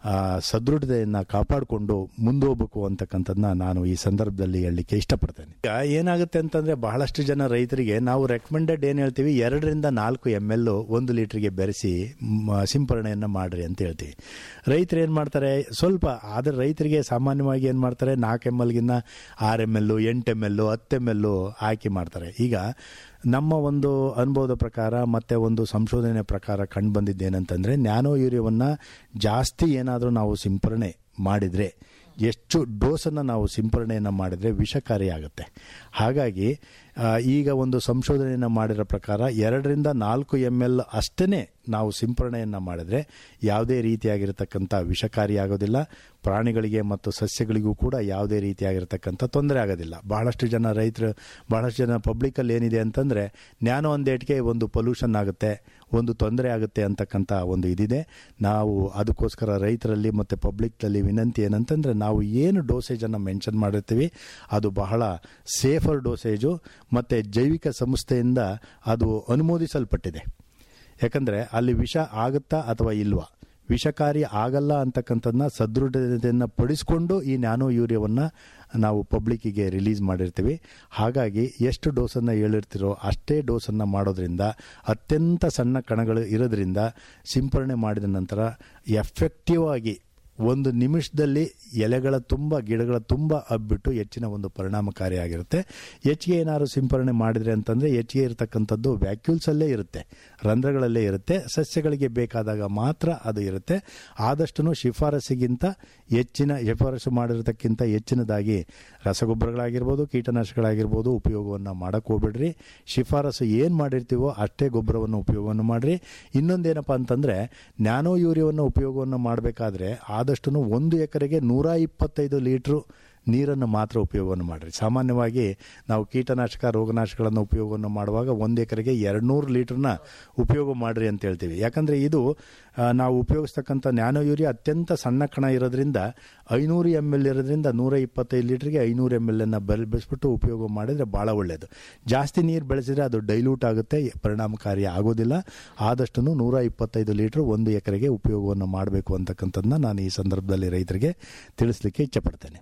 ಆ, ಸದೃಢತೆಯನ್ನು ಕಾಪಾಡಿಕೊಂಡು ಮುಂದೋಗ್ಬೇಕು ಅಂತಕ್ಕಂಥದ್ದನ್ನ ನಾನು ಈ ಸಂದರ್ಭದಲ್ಲಿ ಹೇಳಲಿಕ್ಕೆ ಇಷ್ಟಪಡ್ತೇನೆ ಈಗ ಏನಾಗುತ್ತೆ ಅಂತಂದ್ರೆ ಬಹಳಷ್ಟು ಜನ ರೈತರಿಗೆ ನಾವು ರೆಕಮೆಂಡೆಡ್ ಏನು ಹೇಳ್ತೀವಿ ಎರಡರಿಂದ ನಾಲ್ಕು ಎಮ್ ಎಲ್ ಒಂದು ಲೀಟರ್ಗೆ ಬೆರೆಸಿ ಮ, ಸಿಂಪರಣೆಯನ್ನು ಮಾಡ್ರಿ ಅಂತ ಹೇಳ್ತೀವಿ ರೈತರು ಏನು ಮಾಡ್ತಾರೆ ಸ್ವಲ್ಪ ಆದರೆ ರೈತರಿಗೆ ಸಾಮಾನ್ಯವಾಗಿ ಏನು ಮಾಡ್ತಾರೆ ನಾಲ್ಕು ಎಮ್ ಎಲ್ಗಿನ್ನ ಆರು ಎಮ್ ಎಲ್ ಎಂಟು ಎಮ್ ಎಲ್ ಹತ್ತು ಎಮ್ ಎಲ್ ಹಾಕಿ ಮಾಡ್ತಾರೆ ಈಗ ನಮ್ಮ ಒಂದು ಅನುಭವದ ಪ್ರಕಾರ ಮತ್ತೆ ಒಂದು ಸಂಶೋಧನೆ ಪ್ರಕಾರ ಕಂಡು ಬಂದಿದ್ದೇನಂತಂದ್ರೆ ನ್ಯಾನೋ ಯೂರಿಯಾವನ್ನು ಜಾಸ್ತಿ ಏನಾದರೂ ನಾವು ಸಿಂಪರಣೆ ಮಾಡಿದರೆ ಎಷ್ಟು ಡೋಸನ್ನು ನಾವು ಸಿಂಪರಣೆಯನ್ನು ಮಾಡಿದರೆ ವಿಷಕಾರಿಯಾಗುತ್ತೆ ಹಾಗಾಗಿ ಆ, ಈಗ ಒಂದು ಸಂಶೋಧನೆಯನ್ನು ಮಾಡಿರೋ ಪ್ರಕಾರ ಎರಡರಿಂದ ನಾಲ್ಕು ಎಮ್ ಎಲ್ ಅಷ್ಟೇ ನಾವು ಸಿಂಪರಣೆಯನ್ನು ಮಾಡಿದರೆ ಯಾವುದೇ ರೀತಿಯಾಗಿರತಕ್ಕಂಥ ವಿಷಕಾರಿ ಆಗೋದಿಲ್ಲ ಪ್ರಾಣಿಗಳಿಗೆ ಮತ್ತು ಸಸ್ಯಗಳಿಗೂ ಕೂಡ ಯಾವುದೇ ರೀತಿಯಾಗಿರತಕ್ಕಂಥ ತೊಂದರೆ ಆಗೋದಿಲ್ಲ ಬಹಳಷ್ಟು ಜನ ರೈತರು ಬಹಳಷ್ಟು ಜನ ಪಬ್ಲಿಕಲ್ಲಿ ಏನಿದೆ ಅಂತಂದರೆ ನ್ಯಾನೋ ಒಂದೇಟ್ಗೆ ಒಂದು ಪೊಲ್ಯೂಷನ್ ಆಗುತ್ತೆ ಒಂದು ತೊಂದರೆ ಆಗುತ್ತೆ ಅಂತಕ್ಕಂಥ ಒಂದು ಇದಿದೆ ನಾವು ಅದಕ್ಕೋಸ್ಕರ ರೈತರಲ್ಲಿ ಮತ್ತು ಪಬ್ಲಿಕ್ನಲ್ಲಿ ವಿನಂತಿ ಏನಂತಂದರೆ ನಾವು ಏನು ಡೋಸೇಜನ್ನು ಮೆನ್ಷನ್ ಮಾಡಿರ್ತೀವಿ ಅದು ಬಹಳ ಸೇಫರ್ ಡೋಸೇಜು ಮತ್ತು ಜೈವಿಕ ಸಂಸ್ಥೆಯಿಂದ ಅದು ಅನುಮೋದಿಸಲ್ಪಟ್ಟಿದೆ ಯಾಕಂದರೆ ಅಲ್ಲಿ ವಿಷ ಆಗುತ್ತಾ ಅಥವಾ ಇಲ್ವಾ ವಿಷಕಾರಿ ಆಗಲ್ಲ ಅಂತಕ್ಕಂಥದ್ದನ್ನ ಸದೃಢತೆಯನ್ನು ಪಡಿಸ್ಕೊಂಡು ಈ ನ್ಯಾನೋ ಯೂರಿಯಾವನ್ನು ನಾವು ಪಬ್ಲಿಕ್ಕಿಗೆ ರಿಲೀಸ್ ಮಾಡಿರ್ತೀವಿ ಹಾಗಾಗಿ ಎಷ್ಟು ಡೋಸನ್ನು ಹೇಳಿರ್ತೀರೋ ಅಷ್ಟೇ ಡೋಸನ್ನು ಮಾಡೋದ್ರಿಂದ ಅತ್ಯಂತ ಸಣ್ಣ ಕಣಗಳು ಇರೋದ್ರಿಂದ ಸಿಂಪರಣೆ ಮಾಡಿದ ನಂತರ ಎಫೆಕ್ಟಿವ್ ಆಗಿ ಒಂದು ನಿಮಿಷದಲ್ಲಿ ಎಲೆಗಳ ತುಂಬ ಗಿಡಗಳ ತುಂಬ ಹಬ್ಬಿಟ್ಟು ಹೆಚ್ಚಿನ ಒಂದು ಪರಿಣಾಮಕಾರಿಯಾಗಿರುತ್ತೆ ಹೆಚ್ಚಿಗೆ ಏನಾದ್ರು ಸಿಂಪರಣೆ ಮಾಡಿದ್ರೆ ಅಂತಂದರೆ ಹೆಚ್ಚಿಗೆ ಇರತಕ್ಕಂಥದ್ದು ವ್ಯಾಕ್ಯೂಲ್ಸಲ್ಲೇ ಇರುತ್ತೆ ರಂಧ್ರಗಳಲ್ಲೇ ಇರುತ್ತೆ ಸಸ್ಯಗಳಿಗೆ ಬೇಕಾದಾಗ ಮಾತ್ರ ಅದು ಇರುತ್ತೆ ಆದಷ್ಟು ಶಿಫಾರಸಿಗಿಂತ ಹೆಚ್ಚಿನ ಶಿಫಾರಸು ಮಾಡಿರತಕ್ಕಿಂತ ಹೆಚ್ಚಿನದಾಗಿ ರಸಗೊಬ್ಬರಗಳಾಗಿರ್ಬೋದು ಕೀಟನಾಶಕಗಳಾಗಿರ್ಬೋದು ಉಪಯೋಗವನ್ನು ಮಾಡಕ್ಕೆ ಹೋಗ್ಬೇಡ್ರಿ ಶಿಫಾರಸು ಏನು ಮಾಡಿರ್ತೀವೋ ಅಷ್ಟೇ ಗೊಬ್ಬರವನ್ನು ಉಪಯೋಗವನ್ನು ಮಾಡಿರಿ ಇನ್ನೊಂದೇನಪ್ಪ ಅಂತಂದರೆ ನ್ಯಾನೋ ಯೂರಿಯಾವನ್ನು ಉಪಯೋಗವನ್ನು ಮಾಡಬೇಕಾದ್ರೆ ಆದಷ್ಟು ಒಂದು ಎಕರೆಗೆ ನೂರ ಇಪ್ಪತ್ತೈದು ಲೀಟ್ರು ನೀರನ್ನು ಮಾತ್ರ ಉಪಯೋಗವನ್ನು ಮಾಡಿರಿ ಸಾಮಾನ್ಯವಾಗಿ ನಾವು ಕೀಟನಾಶಕ ರೋಗನಾಶಕಗಳನ್ನು ಉಪಯೋಗವನ್ನು ಮಾಡುವಾಗ ಒಂದು ಎಕರೆಗೆ ಎರಡುನೂರು ಲೀಟ್ರನ್ನ ಉಪಯೋಗ ಮಾಡಿರಿ ಅಂತ ಹೇಳ್ತೀವಿ ಯಾಕಂದರೆ ಇದು ಆ, ನಾವು ಉಪಯೋಗಿಸ್ತಕ್ಕಂಥ ನ್ಯಾನೋ ಯೂರಿಯಾ ಅತ್ಯಂತ ಸಣ್ಣ ಕಣ ಇರೋದ್ರಿಂದ ಐನೂರು ಎಮ್ ಎಲ್ ಇರೋದ್ರಿಂದ ನೂರ ಇಪ್ಪತ್ತೈದು ಲೀಟ್ರಿಗೆ ಐನೂರು ಎಮ್ ಎಲ್ ಅನ್ನು ಬೆಲ್ ಬೆಳೆಸ್ಬಿಟ್ಟು ಉಪಯೋಗ ಮಾಡಿದರೆ ಭಾಳ ಒಳ್ಳೆಯದು ಜಾಸ್ತಿ ನೀರು ಬೆಳೆಸಿದ್ರೆ ಅದು ಡೈಲ್ಯೂಟ್ ಆಗುತ್ತೆ ಪರಿಣಾಮಕಾರಿ ಆಗೋದಿಲ್ಲ ಆದಷ್ಟು ನೂರ ಇಪ್ಪತ್ತೈದು ಲೀಟ್ರ್ ಒಂದು ಎಕರೆಗೆ ಉಪಯೋಗವನ್ನು ಮಾಡಬೇಕು ಅಂತಕ್ಕಂಥದ್ದನ್ನ ನಾನು ಈ ಸಂದರ್ಭದಲ್ಲಿ ರೈತರಿಗೆ ತಿಳಿಸ್ಲಿಕ್ಕೆ ಇಚ್ಛಪಡ್ತೇನೆ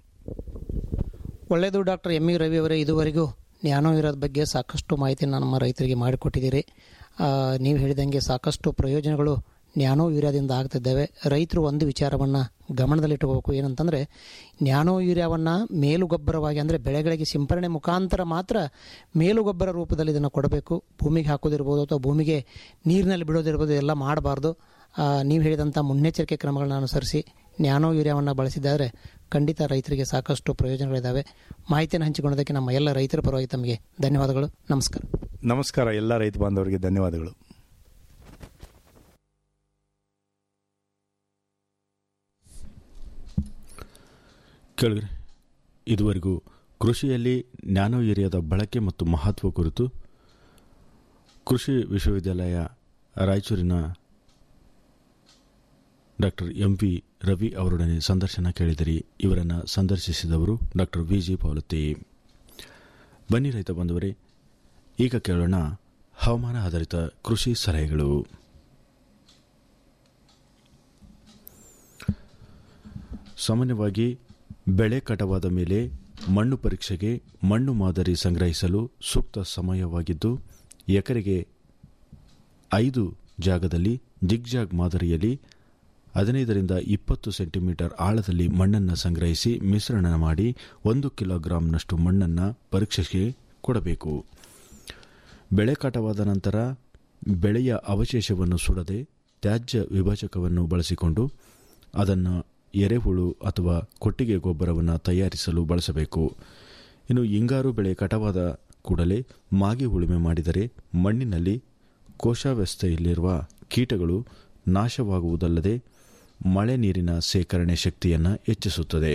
ಒಳ್ಳೆಯದು ಡಾಕ್ಟರ್ ಎಂ ಇ ರವಿ ಅವರೇ ಇದುವರೆಗೂ ನ್ಯಾನೋ ಇರೋದ ಬಗ್ಗೆ ಸಾಕಷ್ಟು ಮಾಹಿತಿಯನ್ನು ನಮ್ಮ ರೈತರಿಗೆ ಮಾಡಿಕೊಟ್ಟಿದ್ದೀರಿ ಆ, ನೀವು ಹೇಳಿದಂಗೆ ಸಾಕಷ್ಟು ಪ್ರಯೋಜನಗಳು ನ್ಯಾನೋ ಯೂರಿಯಾದಿಂದ ಆಗ್ತಿದ್ದಾವೆ ರೈತರು ಒಂದು ವಿಚಾರವನ್ನು ಗಮನದಲ್ಲಿಟ್ಟುಕೋಬೇಕು ಏನಂತಂದರೆ ನ್ಯಾನೋ ಯೂರಿಯಾವನ್ನು ಮೇಲುಗೊಬ್ಬರವಾಗಿ ಅಂದರೆ ಬೆಳೆಗಳಿಗೆ ಸಿಂಪರಣೆ ಮುಖಾಂತರ ಮಾತ್ರ ಮೇಲುಗೊಬ್ಬರ ರೂಪದಲ್ಲಿ ಇದನ್ನು ಕೊಡಬೇಕು ಭೂಮಿಗೆ ಹಾಕೋದಿರ್ಬೋದು ಅಥವಾ ಭೂಮಿಗೆ ನೀರಿನಲ್ಲಿ ಬಿಡೋದಿರ್ಬೋದು ಎಲ್ಲ ಮಾಡಬಾರ್ದು ನೀವು ಹೇಳಿದಂಥ ಮುನ್ನೆಚ್ಚರಿಕೆ ಕ್ರಮಗಳನ್ನ ಅನುಸರಿಸಿ ನ್ಯಾನೋ ಯೂರಿಯಾವನ್ನು ಬಳಸಿದ್ದಾರೆ ಖಂಡಿತ ರೈತರಿಗೆ ಸಾಕಷ್ಟು ಪ್ರಯೋಜನಗಳಿದ್ದಾವೆ ಮಾಹಿತಿಯನ್ನು ಹಂಚಿಕೊಂಡದಕ್ಕೆ ನಮ್ಮ ಎಲ್ಲ ರೈತರ ಪರವಾಗಿ ತಮಗೆ ಧನ್ಯವಾದಗಳು ನಮಸ್ಕಾರ ನಮಸ್ಕಾರ ಎಲ್ಲ ರೈತ ಬಾಂಧವರಿಗೆ ಧನ್ಯವಾದಗಳು ಕೇಳಿದ್ರೆ ಇದುವರೆಗೂ ಕೃಷಿಯಲ್ಲಿ ನ್ಯಾನೋ ಯೂರಿಯಾದ ಬಳಕೆ ಮತ್ತು ಮಹತ್ವ ಕುರಿತು ಕೃಷಿ ವಿಶ್ವವಿದ್ಯಾಲಯ ರಾಯಚೂರಿನ ಡಾಕ್ಟರ್ ಎಂ ವಿ ರವಿ ಅವರೊಡನೆ ಸಂದರ್ಶನ ಕೇಳಿದಿರಿ ಇವರನ್ನು ಸಂದರ್ಶಿಸಿದವರು ಡಾಕ್ಟರ್ ವಿ ಜಿ ಪಾವಲತ್ತಿ ಬನ್ನಿ ರೈತ ಬಂದವರೇ ಈಗ ಕೇಳೋಣ ಹವಾಮಾನ ಆಧಾರಿತ ಕೃಷಿ ಸಲಹೆಗಳು ಸಾಮಾನ್ಯವಾಗಿ ಬೆಳೆ ಕಟವಾದ ಮೇಲೆ ಮಣ್ಣು ಪರೀಕ್ಷೆಗೆ ಮಣ್ಣು ಮಾದರಿ ಸಂಗ್ರಹಿಸಲು ಸೂಕ್ತ ಸಮಯವಾಗಿದ್ದು ಎಕರೆಗೆ ಐದು ಜಾಗದಲ್ಲಿ ಜಿಗ್ಜಾಗ್ ಮಾದರಿಯಲ್ಲಿ ಹದಿನೈದರಿಂದ ಇಪ್ಪತ್ತು ಸೆಂಟಿಮೀಟರ್ ಆಳದಲ್ಲಿ ಮಣ್ಣನ್ನು ಸಂಗ್ರಹಿಸಿ ಮಿಶ್ರಣ ಮಾಡಿ ಒಂದು ಕಿಲೋಗ್ರಾಂನಷ್ಟು ಮಣ್ಣನ್ನು ಪರೀಕ್ಷೆಗೆ ಕೊಡಬೇಕು ಬೆಳೆ ಕಟಾವಾದ ನಂತರ ಬೆಳೆಯ ಅವಶೇಷವನ್ನು ಸುಡದೆ ತ್ಯಾಜ್ಯ ವಿಭಜಕವನ್ನು ಬಳಸಿಕೊಂಡು ಅದನ್ನು ಎರೆಹುಳು ಅಥವಾ ಕೊಟ್ಟಿಗೆ ಗೊಬ್ಬರವನ್ನು ತಯಾರಿಸಲು ಬಳಸಬೇಕು ಇನ್ನು ಹಿಂಗಾರು ಬೆಳೆ ಕಟಾವಾದ ಕೂಡಲೇ ಮಾಗಿ ಉಳುಮೆ ಮಾಡಿದರೆ ಮಣ್ಣಿನಲ್ಲಿ ಕೋಶಾವ್ಯವಸ್ಥೆಯಲ್ಲಿರುವ ಕೀಟಗಳು ನಾಶವಾಗುವುದಲ್ಲದೆ ಮಳೆ ನೀರಿನ ಸೇಕರಣೆ ಶಕ್ತಿಯನ್ನು ಹೆಚ್ಚಿಸುತ್ತದೆ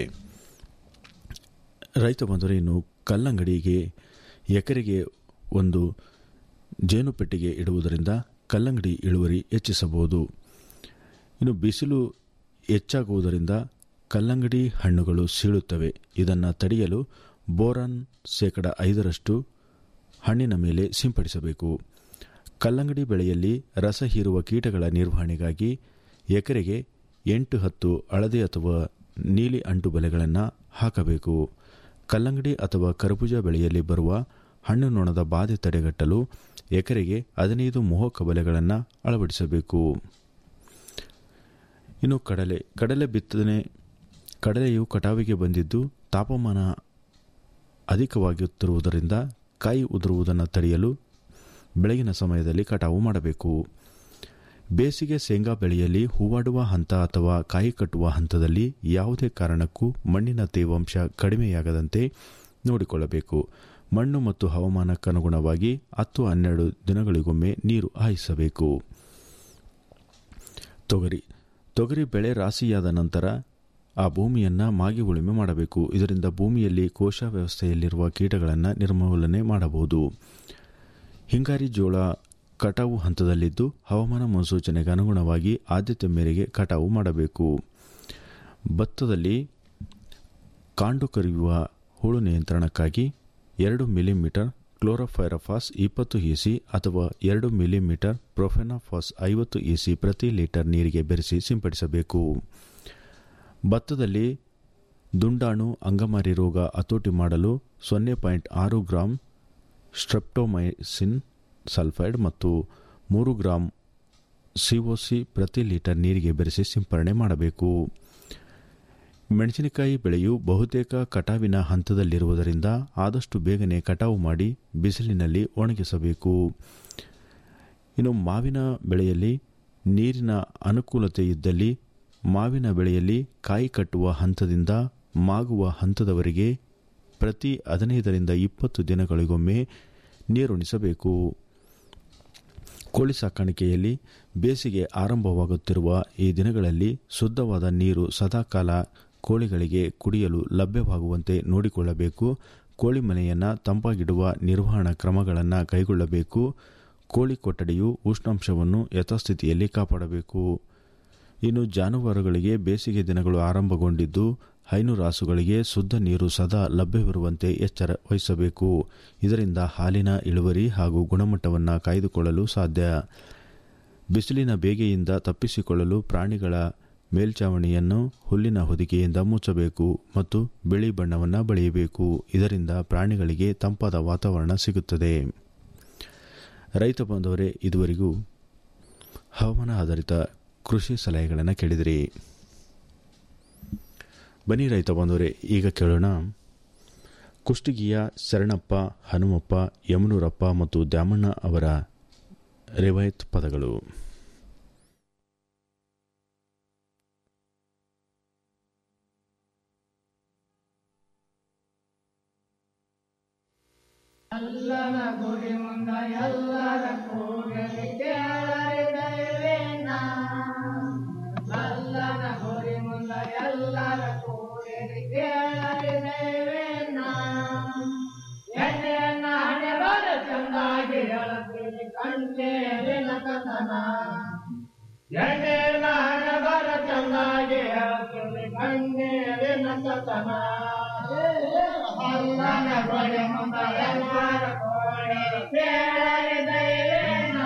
ರೈತ ಬಂದರೆ ಇನ್ನು ಕಲ್ಲಂಗಡಿಗೆ ಎಕರೆಗೆ ಒಂದು ಜೇನು ಪೆಟ್ಟಿಗೆ ಇಡುವುದರಿಂದ ಕಲ್ಲಂಗಡಿ ಇಳುವರಿ ಹೆಚ್ಚಿಸಬಹುದು ಇನ್ನು ಬಿಸಿಲು ಹೆಚ್ಚಾಗುವುದರಿಂದ ಕಲ್ಲಂಗಡಿ ಹಣ್ಣುಗಳು ಸೀಳುತ್ತವೆ ಇದನ್ನು ತಡೆಯಲು ಬೋರಾನ್ ಶೇಕಡ ಐದರಷ್ಟು ಹಣ್ಣಿನ ಮೇಲೆ ಸಿಂಪಡಿಸಬೇಕು ಕಲ್ಲಂಗಡಿ ಬೆಳೆಯಲ್ಲಿ ರಸ ಹೀರುವ ಕೀಟಗಳ ನಿರ್ವಹಣೆಗಾಗಿ ಎಕರೆಗೆ ಎಂಟು ಹತ್ತು ಹಳದಿ ಅಥವಾ ನೀಲಿ ಅಂಟು ಬಲೆಗಳನ್ನು ಹಾಕಬೇಕು ಕಲ್ಲಂಗಡಿ ಅಥವಾ ಕರ್ಬೂಜ ಬೆಳೆಯಲ್ಲಿ ಬರುವ ಹಣ್ಣು ನೊಣದ ಬಾಧೆ ತಡೆಗಟ್ಟಲು ಎಕರೆಗೆ ಹದಿನೈದು ಮೋಹಕ ಬಲೆಗಳನ್ನು ಅಳವಡಿಸಬೇಕು ಇನ್ನು ಕಡಲೆ ಕಡಲೆ ಬಿತ್ತನೆ ಕಡಲೆಯು ಕಟಾವಿಗೆ ಬಂದಿದ್ದು ತಾಪಮಾನ ಅಧಿಕವಾಗಿರುತ್ತಿರುವುದರಿಂದ ಕಾಯಿ ಉದುರುವುದನ್ನು ತಡೆಯಲು ಬೆಳಗಿನ ಸಮಯದಲ್ಲಿ ಕಟಾವು ಮಾಡಬೇಕು ಬೇಸಿಗೆ ಶೇಂಗಾ ಬೆಳೆಯಲ್ಲಿ ಹೂವಾಡುವ ಹಂತ ಅಥವಾ ಕಾಯಿ ಕಟ್ಟುವ ಹಂತದಲ್ಲಿ ಯಾವುದೇ ಕಾರಣಕ್ಕೂ ಮಣ್ಣಿನ ತೇವಾಂಶ ಕಡಿಮೆಯಾಗದಂತೆ ನೋಡಿಕೊಳ್ಳಬೇಕು ಮಣ್ಣು ಮತ್ತು ಹವಾಮಾನಕ್ಕನುಗುಣವಾಗಿ ಹತ್ತು ಹನ್ನೆರಡು ದಿನಗಳಿಗೊಮ್ಮೆ ನೀರು ಹಾಯಿಸಬೇಕು ತೊಗರಿ ತೊಗರಿ ಬೆಳೆ ರಾಶಿಯಾದ ನಂತರ ಆ ಭೂಮಿಯನ್ನು ಮಾಗಿ ಉಳುಮೆ ಮಾಡಬೇಕು ಇದರಿಂದ ಭೂಮಿಯಲ್ಲಿ ಕೋಶ ವ್ಯವಸ್ಥೆಯಲ್ಲಿರುವ ಕೀಟಗಳನ್ನು ನಿರ್ಮೂಲನೆ ಮಾಡಬಹುದು ಹಿಂಗಾರಿ ಜೋಳ ಕಟಾವು ಹಂತದಲ್ಲಿದ್ದು ಹವಾಮಾನ ಮುನ್ಸೂಚನೆಗೆ ಅನುಗುಣವಾಗಿ ಆದ್ಯತೆ ಮೇರೆಗೆ ಕಟಾವು ಮಾಡಬೇಕು ಭತ್ತದಲ್ಲಿ ಕಾಂಡು ಕರಿಯುವ ಹುಳು ನಿಯಂತ್ರಣಕ್ಕಾಗಿ ಎರಡು ಮಿಲಿಮೀಟರ್ ಕ್ಲೋರೋಫೈರಫಾಸ್ ಇಪ್ಪತ್ತು ಇಸಿ ಅಥವಾ ಎರಡು ಮಿಲಿಮೀಟರ್ ಪ್ರೊಫೆನಾಫಾಸ್ ಐವತ್ತು ಇಸಿ ಪ್ರತಿ ಲೀಟರ್ ನೀರಿಗೆ ಬೆರೆಸಿ ಸಿಂಪಡಿಸಬೇಕು ಭತ್ತದಲ್ಲಿ ದುಂಡಾಣು ಅಂಗಮಾರಿ ರೋಗ ಹತೋಟಿ ಮಾಡಲು ಸೊನ್ನೆ ಪಾಯಿಂಟ್ ಆರು ಗ್ರಾಂ ಸ್ಟ್ರೆಪ್ಟೊಮೈಸಿನ್ ಸಲ್ಫೈಡ್ ಮತ್ತು ಮೂರು ಗ್ರಾಂ ಸಿಒಸಿ ಪ್ರತಿ ಲೀಟರ್ ನೀರಿಗೆ ಬೆರೆಸಿ ಸಿಂಪರಣೆ ಮಾಡಬೇಕು ಮೆಣಸಿನಕಾಯಿ ಬೆಳೆಯು ಬಹುತೇಕ ಕಟಾವಿನ ಹಂತದಲ್ಲಿರುವುದರಿಂದ ಆದಷ್ಟು ಬೇಗನೆ ಕಟಾವು ಮಾಡಿ ಬಿಸಿಲಿನಲ್ಲಿ ಒಣಗಿಸಬೇಕು ಇನ್ನು ಮಾವಿನ ಬೆಳೆಯಲ್ಲಿ ನೀರಿನ ಅನುಕೂಲತೆ ಇದ್ದಲ್ಲಿ ಮಾವಿನ ಬೆಳೆಯಲ್ಲಿ ಕಾಯಿ ಕಟ್ಟುವ ಹಂತದಿಂದ ಮಾಗುವ ಹಂತದವರೆಗೆ ಪ್ರತಿ ಹದಿನೈದರಿಂದ ಇಪ್ಪತ್ತು ದಿನಗಳಿಗೊಮ್ಮೆ ನೀರುಣಿಸಬೇಕು ಕೋಳಿ ಸಾಕಾಣಿಕೆಯಲ್ಲಿ ಬೇಸಿಗೆ ಆರಂಭವಾಗುತ್ತಿರುವ ಈ ದಿನಗಳಲ್ಲಿ ಶುದ್ಧವಾದ ನೀರು ಸದಾಕಾಲ ಕೋಳಿಗಳಿಗೆ ಕುಡಿಯಲು ಲಭ್ಯವಾಗುವಂತೆ ನೋಡಿಕೊಳ್ಳಬೇಕು ಕೋಳಿ ಮನೆಯನ್ನು ತಂಪಾಗಿಡುವ ನಿರ್ವಹಣಾ ಕ್ರಮಗಳನ್ನು ಕೈಗೊಳ್ಳಬೇಕು ಕೋಳಿ ಕೊಠಡಿಯು ಉಷ್ಣಾಂಶವನ್ನು ಯಥಾಸ್ಥಿತಿಯಲ್ಲಿ ಕಾಪಾಡಬೇಕು ಇನ್ನು ಜಾನುವಾರುಗಳಿಗೆ ಬೇಸಿಗೆ ದಿನಗಳು ಆರಂಭಗೊಂಡಿದ್ದು ಹೈನುರಾಸುಗಳಿಗೆ ಶುದ್ಧ ನೀರು ಸದಾ ಲಭ್ಯವಿರುವಂತೆ ಎಚ್ಚರ ವಹಿಸಬೇಕು ಇದರಿಂದ ಹಾಲಿನ ಇಳುವರಿ ಹಾಗೂ ಗುಣಮಟ್ಟವನ್ನು ಕಾಯ್ದುಕೊಳ್ಳಲು ಸಾಧ್ಯ ಬಿಸಿಲಿನ ಬೇಗೆಯಿಂದ ತಪ್ಪಿಸಿಕೊಳ್ಳಲು ಪ್ರಾಣಿಗಳ ಮೇಲ್ಚಾವಣಿಯನ್ನು ಹುಲ್ಲಿನ ಹೊದಿಕೆಯಿಂದ ಮುಚ್ಚಬೇಕು ಮತ್ತು ಬಿಳಿ ಬಣ್ಣವನ್ನು ಬಳಿಯಬೇಕು ಇದರಿಂದ ಪ್ರಾಣಿಗಳಿಗೆ ತಂಪಾದ ವಾತಾವರಣ ಸಿಗುತ್ತದೆ ರೈತ ಬಾಂಧವರೇ ಇದುವರೆಗೂ ಹವಾಮಾನ ಆಧಾರಿತ ಕೃಷಿ ಸಲಹೆಗಳನ್ನು ಕೇಳಿದಿರಿ ಬನ್ನಿ ರೈತ ಬಾಂಧವರೇ ಈಗ ಕೇಳೋಣ ಕುಷ್ಟಗಿಯ ಶರಣಪ್ಪ ಹನುಮಪ್ಪ ಯಮನೂರಪ್ಪ ಮತ್ತು ದ್ಯಾಮಣ್ಣ ಅವರ ರಿವಾಯತ್ ಪದಗಳು ಅಲ್ಲನ ಗುಡಿ ಮುಂದ ಎಲ್ಲರ ಕೂಡಲಿ ಕೇಳರಿದೈವೇನ ಅಲ್ಲನ ಗುಡಿ ಮುಂದ ಎಲ್ಲರ ಕೂಡಲಿ ಕೇಳರಿದೈವೇನ ಎಣ್ಣೆಯನ್ನ ಹಣೆ ಬರ ಚಂದಾಗಿ ಹೇಳುತ್ತೀನಿ ಕಂಡೇರಿನ ಕಥನ ಎಣ್ಣೆಯನ್ನ ಹಣೆ ಬರ ಚಂದಾಗಿ ಹೇಳುತ್ತೀನಿ ಕಂಡೇರಿನ ಕಥನ ಅಲ್ಲನ ಗುಡಿ ಮುಂದ ಎಲ್ಲರ ಕೂಡಲಿ ಕೇಳರಿದೈವೇನ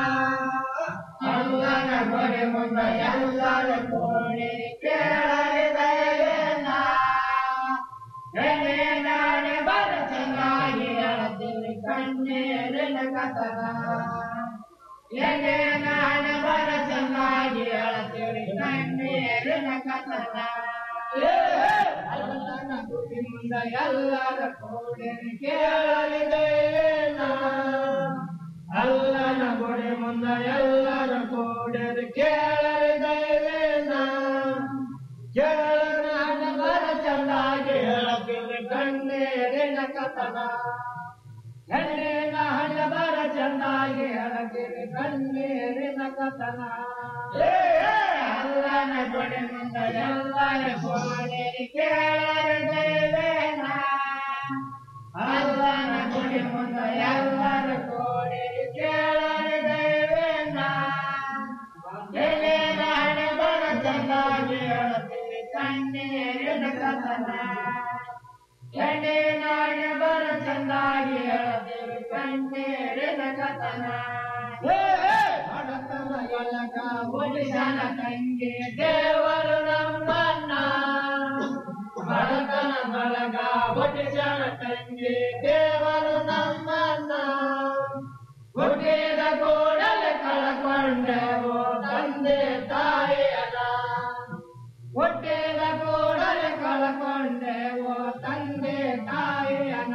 ಅಲ್ಲನ ಗುಡಿ ಮುಂದ ಎಲ್ಲರ ಕೂಡಲಿ ಕೇಳರಿದೈವೇನ ಎಣ್ಣೆ ನಾಳೆ ಬರ ಚೆನ್ನಾಗಿ ಹೇಳುತ್ತೀನಿ ಕಣ್ಣೀರಿನ ಕಥನ ಎಣ್ಣೆ ನಾಳೆ ಬರ ಚೆನ್ನಾಗಿ ಹೇಳುತ್ತೀನಿ ಕಣ್ಣೀರಿನ ಕಥನ ಅಲ್ಲನ ಗುಡಿ ಮುಂದ ಎಲ್ಲರ ಕೂಡಿ ಕೇಳಲಿದೇನ ಅಲ್ಲನ ಗುಡಿ ಮುಂದ ಎಲ್ಲರ ಕೂಡಿ ಕೇಳಲಿದೇನ ಕೇಳನ ಬರ ಚೆನ್ನಾಗಿ ಹೇಳುತ್ತೀನಿ ಕಣ್ಣೀರಿನ ಕಥನ ಹೆಣ್ಣಿನ ಹಣ ಬರ ಚೆನ್ನಾಗಿ ಹೇಳುತ್ತೀನಿ ಕಣ್ಣೀರಿನ ಕಥನ ಅಲ್ಲನ ಗುಡಿ ಮುಂದ ಎಲ್ಲರ ಕೂಡಿ ಕೇಳಲಿದೇನ ಅಲ್ಲನ ಗುಡಿ ಮುಂದ ಎಲ್ಲರ ಕೂಡಿ ಕೇಳಲಿದೇನ ಎಲೆನ ಹಣೆ ಬರ ಚೆನ್ನಾಗಿ ಹೇಳುತ್ತೀನಿ ಕಣ್ಣೀರಿನ ಕಥನ ಎಣ್ಣೆನ ಹಣೆ ಬರ ಚೆನ್ನಾಗಿ ಹೇಳುತ್ತೀನಿ ಕಣ್ಣೀರಿನ ಕಥನ ಹಣತನ ಬಳಗ ಒಡಿಸನ ತಂಗಿ ದೇವರು ನಮ್ಮನ್ನ ಬಡತನ ಬಳಗ ಒಡಿಸನ ತಂಗಿ ದೇವರು ನಮ್ಮನ್ನ ಹುಟ್ಟಿದ ಕೂಡಲೇ ಕಳಕೊಂಡೆವು ತಂದೆ ತಾಯಿಯನ ಹುಟ್ಟಿದ ಕೂಡಲೇ ಕಳಕೊಂಡೆವು ತಂದೆ ತಾಯಿಯನ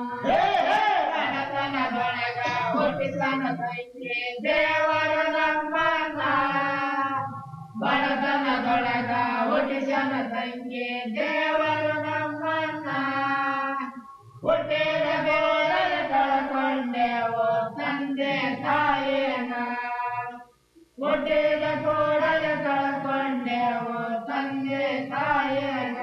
ಬಡತನ ಬಳಗ ಹುಟ್ಟಿಸನ ತಂಗಿ ದೇವರು ನಮ್ಮನ್ನ ಬಡತನ ಬಳಗ ಹುಟ್ಟಿಸನ ತಂಗಿ ದೇವರು ನಮ್ಮನ್ನ ಹುಟ್ಟಿದ ಕೂಡಲೇ ಕಳಕೊಂಡೆವು ತಂದೆ ತಾಯಿಯನ ಹುಟ್ಟಿದ ಕೂಡಲೇ ಕಳಕೊಂಡೆವು ತಂದೆ ತಾಯಿಯನ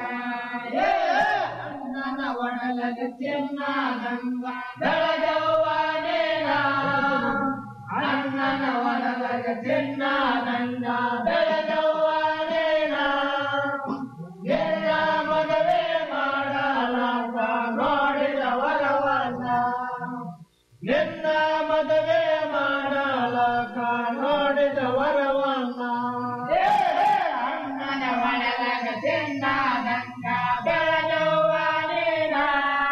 ನನ್ನ ಒಡಲದ ಚಿನ್ನದಂಗ ಬೆಳಗವ್ವನೇನ ಅಣ್ಣನ ಒಡಲದ ಚಿನ್ನದಂಗ ಬೆಳಗವ್ವನೇನ ಎಲ್ಲ ಮದುವೆ ಮಾಡಲಾಗ ನೋಡಿದ ವರವನ್ನ ನಿನ್ನ ಮದುವೆ ಮಾಡಲಾಗ ನೋಡಿದ ವರವನ್ನ ಅಣ್ಣನ ಒಳಗ ಚಿನ್ನದಂಗ ಬೆಳಗವ್ವನೇನ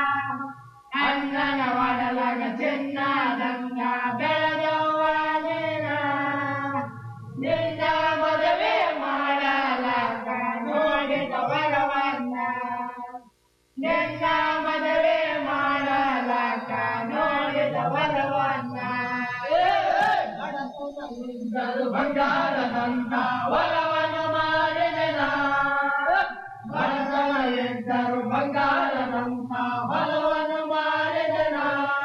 ಅಣ್ಣನ ಒಡಲಗ ಚಿನ್ನದಂಗ ಬೆಳಗವ್ವನೇನ ನಿನ್ನ ಮದುವೆ ಮಾಡಲಾಗ ನೋಡಿದ ವರವನ್ನ ನಿನ್ನ ಮದುವೆ ಮಾಡಲಾಗ ನೋಡಿದ ವರವನ್ನ ಬಡತನವಿದ್ದರು ಬಂಗಾರದಂತ ವರವನ್ನು ಮಾಡಿದೆನ ಬಡತನ ಇದ್ದರು ಬಂಗಾರದಂತ ವರವನ್ನು ಮಾಡಿದೆನ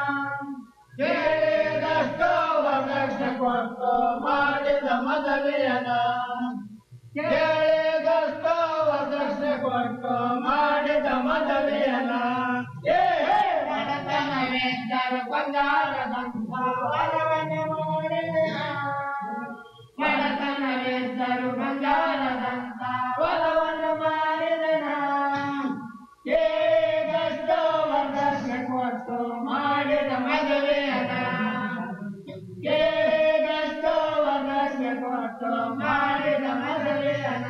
ಕೇಳಿದಷ್ಟು ವರದಕ್ಷ ಕೊಟ್ಟು ಮಾಡಿದ ಮದುವೆಯನ ಕೇಳಿದಷ್ಟು ವರದಕ್ಷ ಕೊಟ್ಟು ಮಾಡಿದ ಮದುವೆಯನ ಬಡತನವೆಂದರು ಬಂಗಾರದಂತ ವರವನ್ನು ಮಾಡಿದೆನ ಬಡತನವೆಂದರು ಬಂಗಾರದಂತ ವರವನ್ನು ಮಾಡಿದೆನ ಕೇಳಿದಷ್ಟು ವರದಕ್ಷ ಕೊಟ್ಟು ಮಾಡಿದ ಮದುವೆಯನ ಕೇಳಿದಷ್ಟು ವರದಕ್ಷ ಕೊಟ್ಟು ಮಾಡಿದ ಮದುವೆಯನ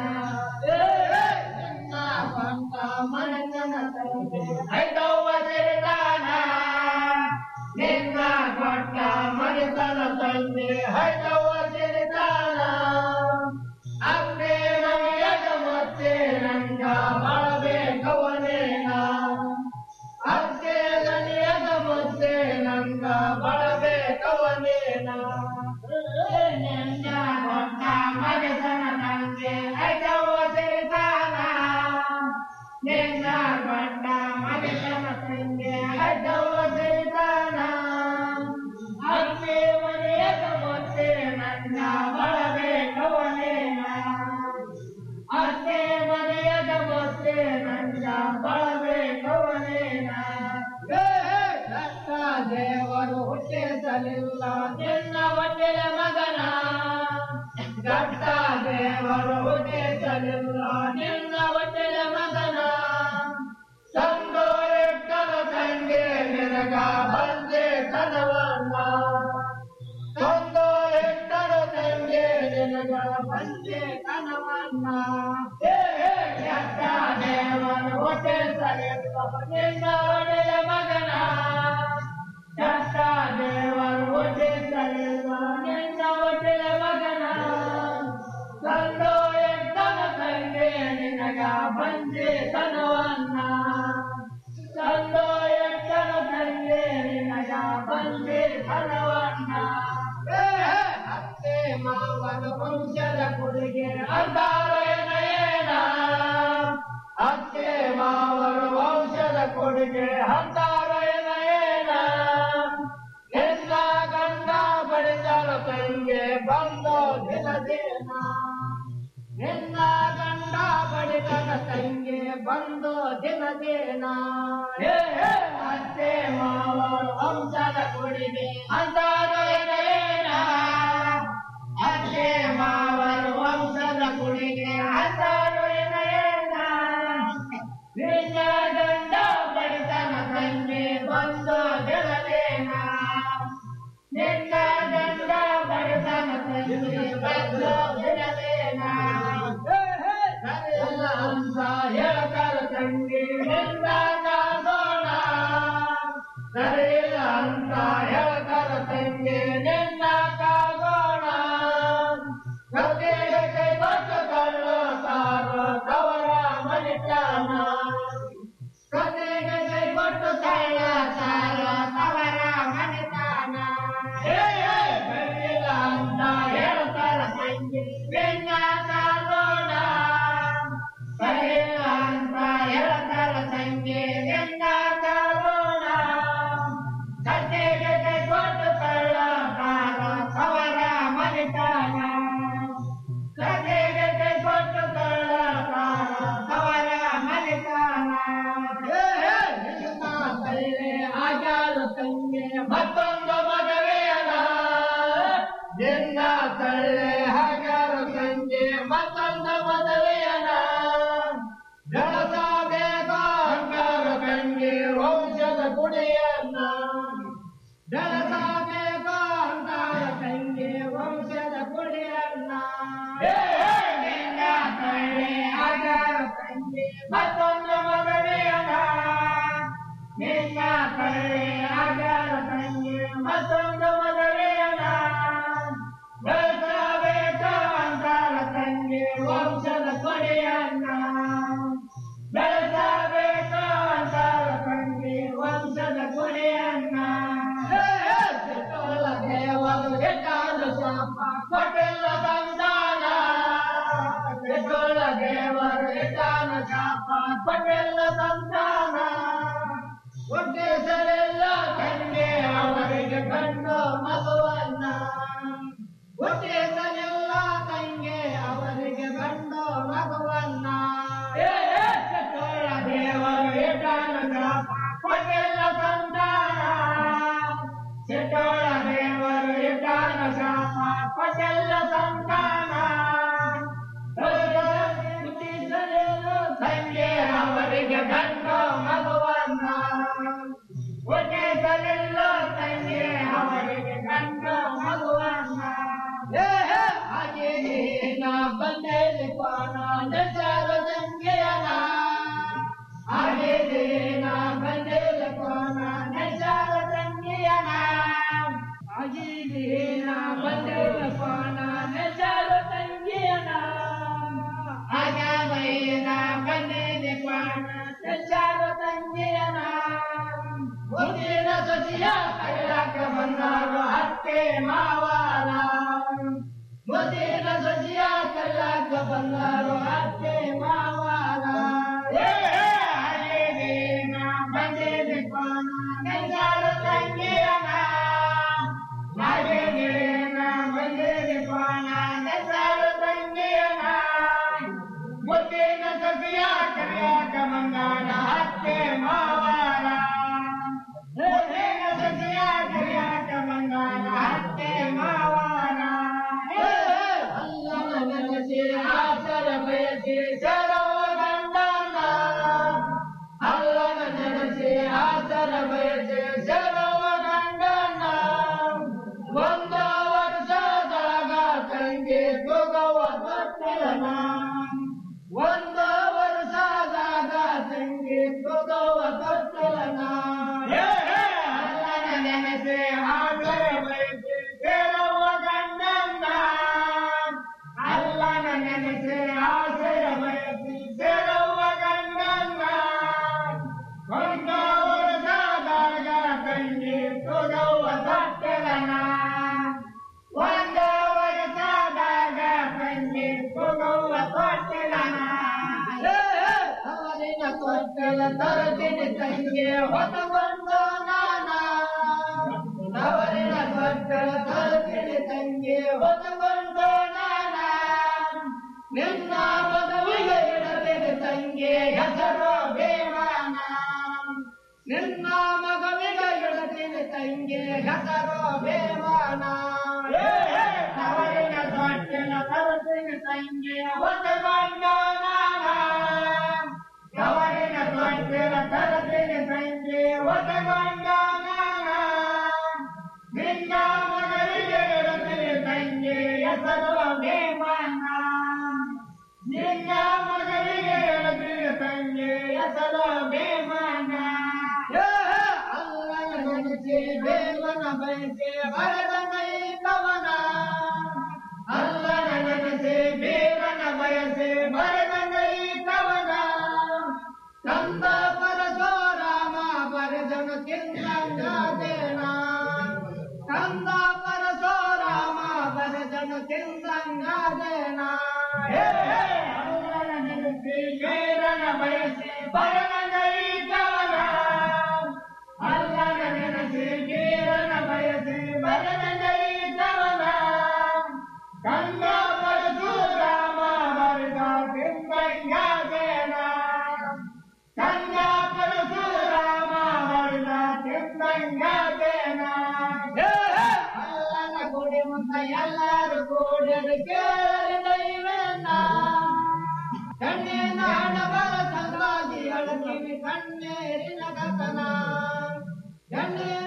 ನಿನ್ನ ಸ್ವಂತ ಮನಸ್ಸನ ತಂದೆ ಐದವ್ವ ಸಿರಿದಾನ ನಿನ್ನ ಕೊಟ್ಟ ಮನಸ್ಸನ ತಂದೆ ಐದವ್ವ ಸಿರಿದಾನ ಅಪ್ಪೆ ನಮಿಯದ ಮತ್ತೆ ನಂಗ ಬಳಬೇಕವನೇನ ಅತ್ತೆ ನನಿಯದ ಮತ್ತೆ ನಂಗ ಬಳಬೇಕವನೇನ ನಿನ್ನ ಕೊಟ್ಟ ಮನಸ್ಸನ ತಂದೆ ಐದವ್ವ ಸಿರಿದಾನ ನಿನ್ನ ಕೊಟ್ಟ ಮನಸ್ಸನ ತಂದೆ ಐದವ್ವ ಸಿರಿದಾನ ಅತ್ತೆ ಮನೆಯದ ಮತ್ತೆ ನನ್ನ ಬಳಬೇಕವನೇನ ಅತ್ತೆ ಮನೆಯದ ಮತ್ತೆ ನನ್ನ ಬಳಬೇಕವನೇನ ದತ್ತ ದೇವರು ಹುಟ್ಟಿಸಲಿಲ್ಲ ನಿನ್ನ ಹೊಟ್ಟೆಯ ಮಗನ ದತ್ತ ದೇವರು ಹುಟ್ಟಿಸಲಿಲ್ಲ ನಿನ್ನ ಹೊಟ್ಟೆಯ ಮಗನ ಸಂದೋರೆಕ್ಕನ ತಂಗೆ ನಿನಗ ಬಂದೆ ಕನವನ್ನ ಸಂದೋರೆಕ್ಕನ ತಂಗೆ ನಿನಗ ಬಂದೆ ಕನವನ್ನ ದತ್ತ ದೇವರು ಹುಟ್ಟಿಸಲಿಲ್ಲ ನಿನ್ನ ಹೊಟ್ಟೆಯ ಮಗನ ದತ್ತ ದೇವರು ಹುಟ್ಟಿಸಲಿಲ್ಲ ನಿನ್ನ ಹೊಟ್ಟೆಯ ಮಗನ ತಂದೋ ಎದ್ದನ ತಂದೆ ನಿನಗ ಬಂದೆ ತನವನ್ನ ತಂದೋ ಎದ್ದನ ತಂದೆ ನಿನಗ ಬಂದೆ ತನವನ್ನ ಅತ್ತೆ ಮಾವನ ವಂಶದ ಕೊಡುಗೆ ಅಂತಾರೇನ ಅತ್ತೆ ಮಾವನ ವಂಶದ ಕೊಡುಗೆ ಅಂತಾರೇನ ಎಲ್ಲ ಗಂಡ ಬಡಿದಳ ತಂಗೆ ಬಂದೋ ದಿನದೇನ ಎಲ್ಲ ಗಂಡ ಬಡಿದಳ ತಂಗೆ ಬಂದೋ ದಿನದೇನ ಹೇ ಹೇ ಅತ್ತೆ ಮಾವ ವಂಶದ ಕೊಡಿಗೆ ಅಂತಾರೇನ ಅತ್ತೆ ಮಾವರ ವಂಶದ ಕುಡಿಗೆ ಅಂತಾರೇನ ನಿನ್ನ ಗಂಡ ಬಡಿತನ ತಂಗೆ ಬಂದು ಗೆಳಲೇನ ನಿನ್ನ ಗಂಡ ಬಡಿತನ ತಂಗೆ ಭದ್ರ ಬಿಡಲೇನ ಸರಿಯಿಲ್ಲ ಅಂತ ಹೇಳ್ತಾರ ತಂಗಿ ನಿನ್ನ ಕಾಸೋಣ ಸರಿಯಿಲ್ಲ ಅಂತ ಹೇಳ್ತಾರ ತಂಗಿ ನಿನ್ನ ಕಾಗೋಣ ಗದ್ದೆಗೆ ಕೈ ಕೊಟ್ಟು ಕಳ್ಳ ಸಾರು ತವರ ಮನಿತಾನ ಗದ್ದೆಗೆ ಕೈ ಕೊಟ್ಟು ಕಳ್ಳ ಸಾರು ತವರ ಮನಿತಾನ ಸರಿಯಿಲ್ಲ ಅಂತ ಹೇಳ್ತಾರ ತಂಗಿ ನಿನ್ನ ಕಾಗೋಣ ಸರಿಯಿಲ್ಲ ಅಂತ ಹೇಳ್ತಾರ ತಂಗಿ ನಿನ್ನ ಕಾಗೋಣ ಗದ್ದೆಗೆ ಕೈ ಕೊಟ್ಟು ಕಳ್ಳ ಸಾರು ತವರ ಮನಿತಾನ ಗದ್ದೆಗೆ ಕೈ ಕೊಟ್ಟು ಕಳ್ಳ ಸಾರು ತವರ ಮನಿತಾನ ಆಗಾಲು ತಂಗೆ ಮತ್ತೊಂದು ಮದುವೆಯಲ್ಲ ನಿನ್ನ ತಳ್ಳೆ ಹಾಗಾರು ತಂಗೆ ಮತ್ತೊಂದು ಮದುವೆಯಲ್ಲ ಬೆಳಸಬೇಕು ಅಂಗಾರು ತಂಗೆ ವಂಶದ ಕುಡಿಯನ್ನ ಬೆಳಸಬೇಕು ಅಂಗಾರು ತಂಗೆ ವಂಶದ ಕುಡಿಯನ್ನ ನಿನ್ನ ತಳ್ಳೆ ಹಾಗಾರು ತಂಗೆ ಮತ್ತೊಂದು ಮದುವೆಯಲ್ಲ ನಿನ್ನ ಕಳ್ಳೆ ಆಗಾರ ತಂಗಿ ಮತ್ತೊಂದು ಮದುವೆಯಲ್ಲ ಬೆಳೆಸಬೇಕ ಅಂತಾರ ತಂಗಿ ವಂಶದ ಕೊಡೆಯನ್ನ ಬೆಳೆಸಬೇಕ ಅಂತಾರ ತಂಗಿ ವಂಶದ ಕೊಡೆಯನ್ನ ದೇವರು ಎಟ್ಟಾದ ಶಾಪ ಕೊಟ್ಟಿಲ್ಲ ಸಂತಾನ ಎಟ್ಟೊಳ ದೇವರು ಎಟ್ಟಾದ ಶಾಪ ಕೊಟ್ಟಿಲ್ಲ ಸಂತಾನ ಹುಟ್ಟಿಸಲಿಲ್ಲ ತಂದೆ ಅವರಿಗೆ ಗಂಡು ಮಗುವನ್ನ ಹುಟ್ಟಿಸಲಿಲ್ಲ ತಂಗೆ ಅವರಿಗೆ ಗಂಡು ಮಗುವನ್ನ ಕೆಟ್ಟೋಳ ದೇವರು ಏಟಾನ ಶಾಪ ಕೊಟ್ಟಿಲ್ಲ ಸಂತಾನ ಕೆಟ್ಟೋಳ ದೇವರು ಏಟಾನ ಶಾಪ ಕೊಟ್ಟಿಲ್ಲ ಸಂತಾನ ಹುಟ್ಟಿಸಲಿಲ್ಲ ತಂಗೆ ಅವರಿಗೆ ಗಂಡು ಮಗುವನ್ನ ಹುಟ್ಟಿಸಲಿಲ್ಲ ತಂಗೆ ಅವರಿಗೆ ಗಂಡು ಮಗುವನ್ನ ಹಾಗೆ ನಾ ಬಂದೇಲಿ ಪಾನ ನಚಾರ ತಂಗೆಯನ ಹಾಗೆ ನಾ ಬಂದೇಲಿ ಪಾನ ನಚಾರ ತಂಗೆಯನ ಹಾಗೆ ನಾ ಬಂದೇಲಿ ಪಾನ ನಚಾರ ತಂಗೆಯನ ಆಗಾಬೈನ ಬಂದೇಲಿ ಪಾನ ನಚಾರ ತಂಗೆಯನ ಮುದ್ದಿನ ಸಸಿಯ ಕೈಲಾಕ ಬಂದಾರು ಅತ್ತೆ ಮಾವಾರ ಮುದ್ದಿನ ಸಸಿಯ ಕೈಲಾಕ ಬಂದಾರು ಅತ್ತೆ ಮಾವಾರ ಬಂದೇಲಿ ಪಾನ ನಚಾರ ತಂಗೆಯನ ಹಾಗೆನ ಬಂದೇಲಿ ಪಾನ ನಚಾರ ತಂಗೆಯನ ಮುದ್ದಿನ ಸಸಿಯ ಕೈಲಾಕ ಬಂದಾರ ಅತ್ತೆ ಮಾವಾರ ಮುದ್ದಿನ ಸಸಿಯ ಕೈಲಾಕ ಬಂದಾರ ಅತ್ತೆ ಮಾವಾರ ಅಲ್ಲನ ನೆನೆಸಿ ಆಸರ ಬಯಸಿ ಸರವ ಗಂಡನ ಅಲ್ಲನ ನೆನೆಸಿ ಆಸರ ಬಯಸಿ ಸರವ ಗಂಡನ ಒಂದ ವರ್ಷದಾಗ ತಂಗಿ ತೂಗವ ತೊಟ್ಟಲನ ಒಂದ ವರ್ಷದಾಗ ತಂಗಿ ತೂಗವ ತೊಟ್ಟಲನ ಅಲ್ಲನ ನೆನೆಸಿ ಆಸರ ಬಯಸಿ ಸರವ ಗಂಡನ ಅಲ್ಲನ ನೆನೆಸಿ ಆಸರ ಬಯಸಿ ಸರವ ಗಂಡನ ಒಂದ ವರ್ಷದಾಗ ತಂಗಿ ತೂಗವ ತೊಟ್ಟಲನ ಒಂದ ವರ್ಷದಾಗ ತಂಗಿ ತೂಗವ ತೊಟ್ಟಲನ ಅವರಿನ ತೊಟ್ಟಲ ತರದಿನ ತಂಗಿ ಹೊತ್ತಗೊಂಡು ನಾನ ಅವರಿನ ತೊಟ್ಟಲ ತರದಿನ ತಂಗಿ ಹೊತ್ತಗೊಂಡು ನಾನ ನಿನ್ನ ಮದುವೆಗೆ ಇಡದಿನ ತಂಗಿ ಹೆಸರು ಭೀಮನ ನಿನ್ನ ಮಗವಿಗೆ ಇಡದಿನ ತಂಗಿ ಹೆಸರು ಭೀಮನ ಅವರಿನ ತೊಟ್ಟಲ ತರದಿನ ತಂಗಿ ಹೊತ್ತಗೊಂಡು ನಾನ ಅವರಿನ ತೊಟ್ಟಲ ತರದಿನ ತಂಗಿ ಹೊತ್ತಗೊಂಡು ನಾನ ನಿನ್ನ ಮಗಳಿಗೆ ಇಡದಿನ ತಂಗಿ ಹೆಸರು ಬರೆದಂಗೈ ಕವನ ಅಲ್ಲನ ನೆನೆಸಿ ಬೀರನ ಬಯಸಿ ಬರೆದಂಗೈ ಕವನ ಕಂದ ಪರಶುರಾಮ ಬರೆದನು ತಿಂದಂಗಾದೇನ ಕಂದ ಪರಶುರಾಮ ಬರೆದನು ತಿಂದಂಗಾದೇನ ಹೇ ಹೇ ಅಲ್ಲನ ನೆನೆಸಿ ಬೀರನ ಬಯಸಿ ಬರೆದಂಗೈ ಕವನ ಅಲ್ಲನ ನೆನೆಸಿ ಬೀರನ ಬಯಸಿ ಬರೆದಂಗೈ ಕವನ ಕಂದ ಪರಶುರಾಮ ಬರೆದ ತಿಂದಂಗಾದೇನ ಕಂದ ಪರಶುರಾಮ ಬರೆದ ತಿಂದಂಗಾದೇನ ಅಲ್ಲನ ಗುಡಿ ಮುಂದ ಎಲ್ಲರೂ ಕೂಡಿರು ಕೇಳಿ ದೈವೇನ ಕಣ್ಣಿನ ಹಣಬರ ಸಂಗಾದಿ ಅಳಕಿವಿ ಕಣ್ಣೀರಿನ ಕಥನ ಕಣ್ಣೀರ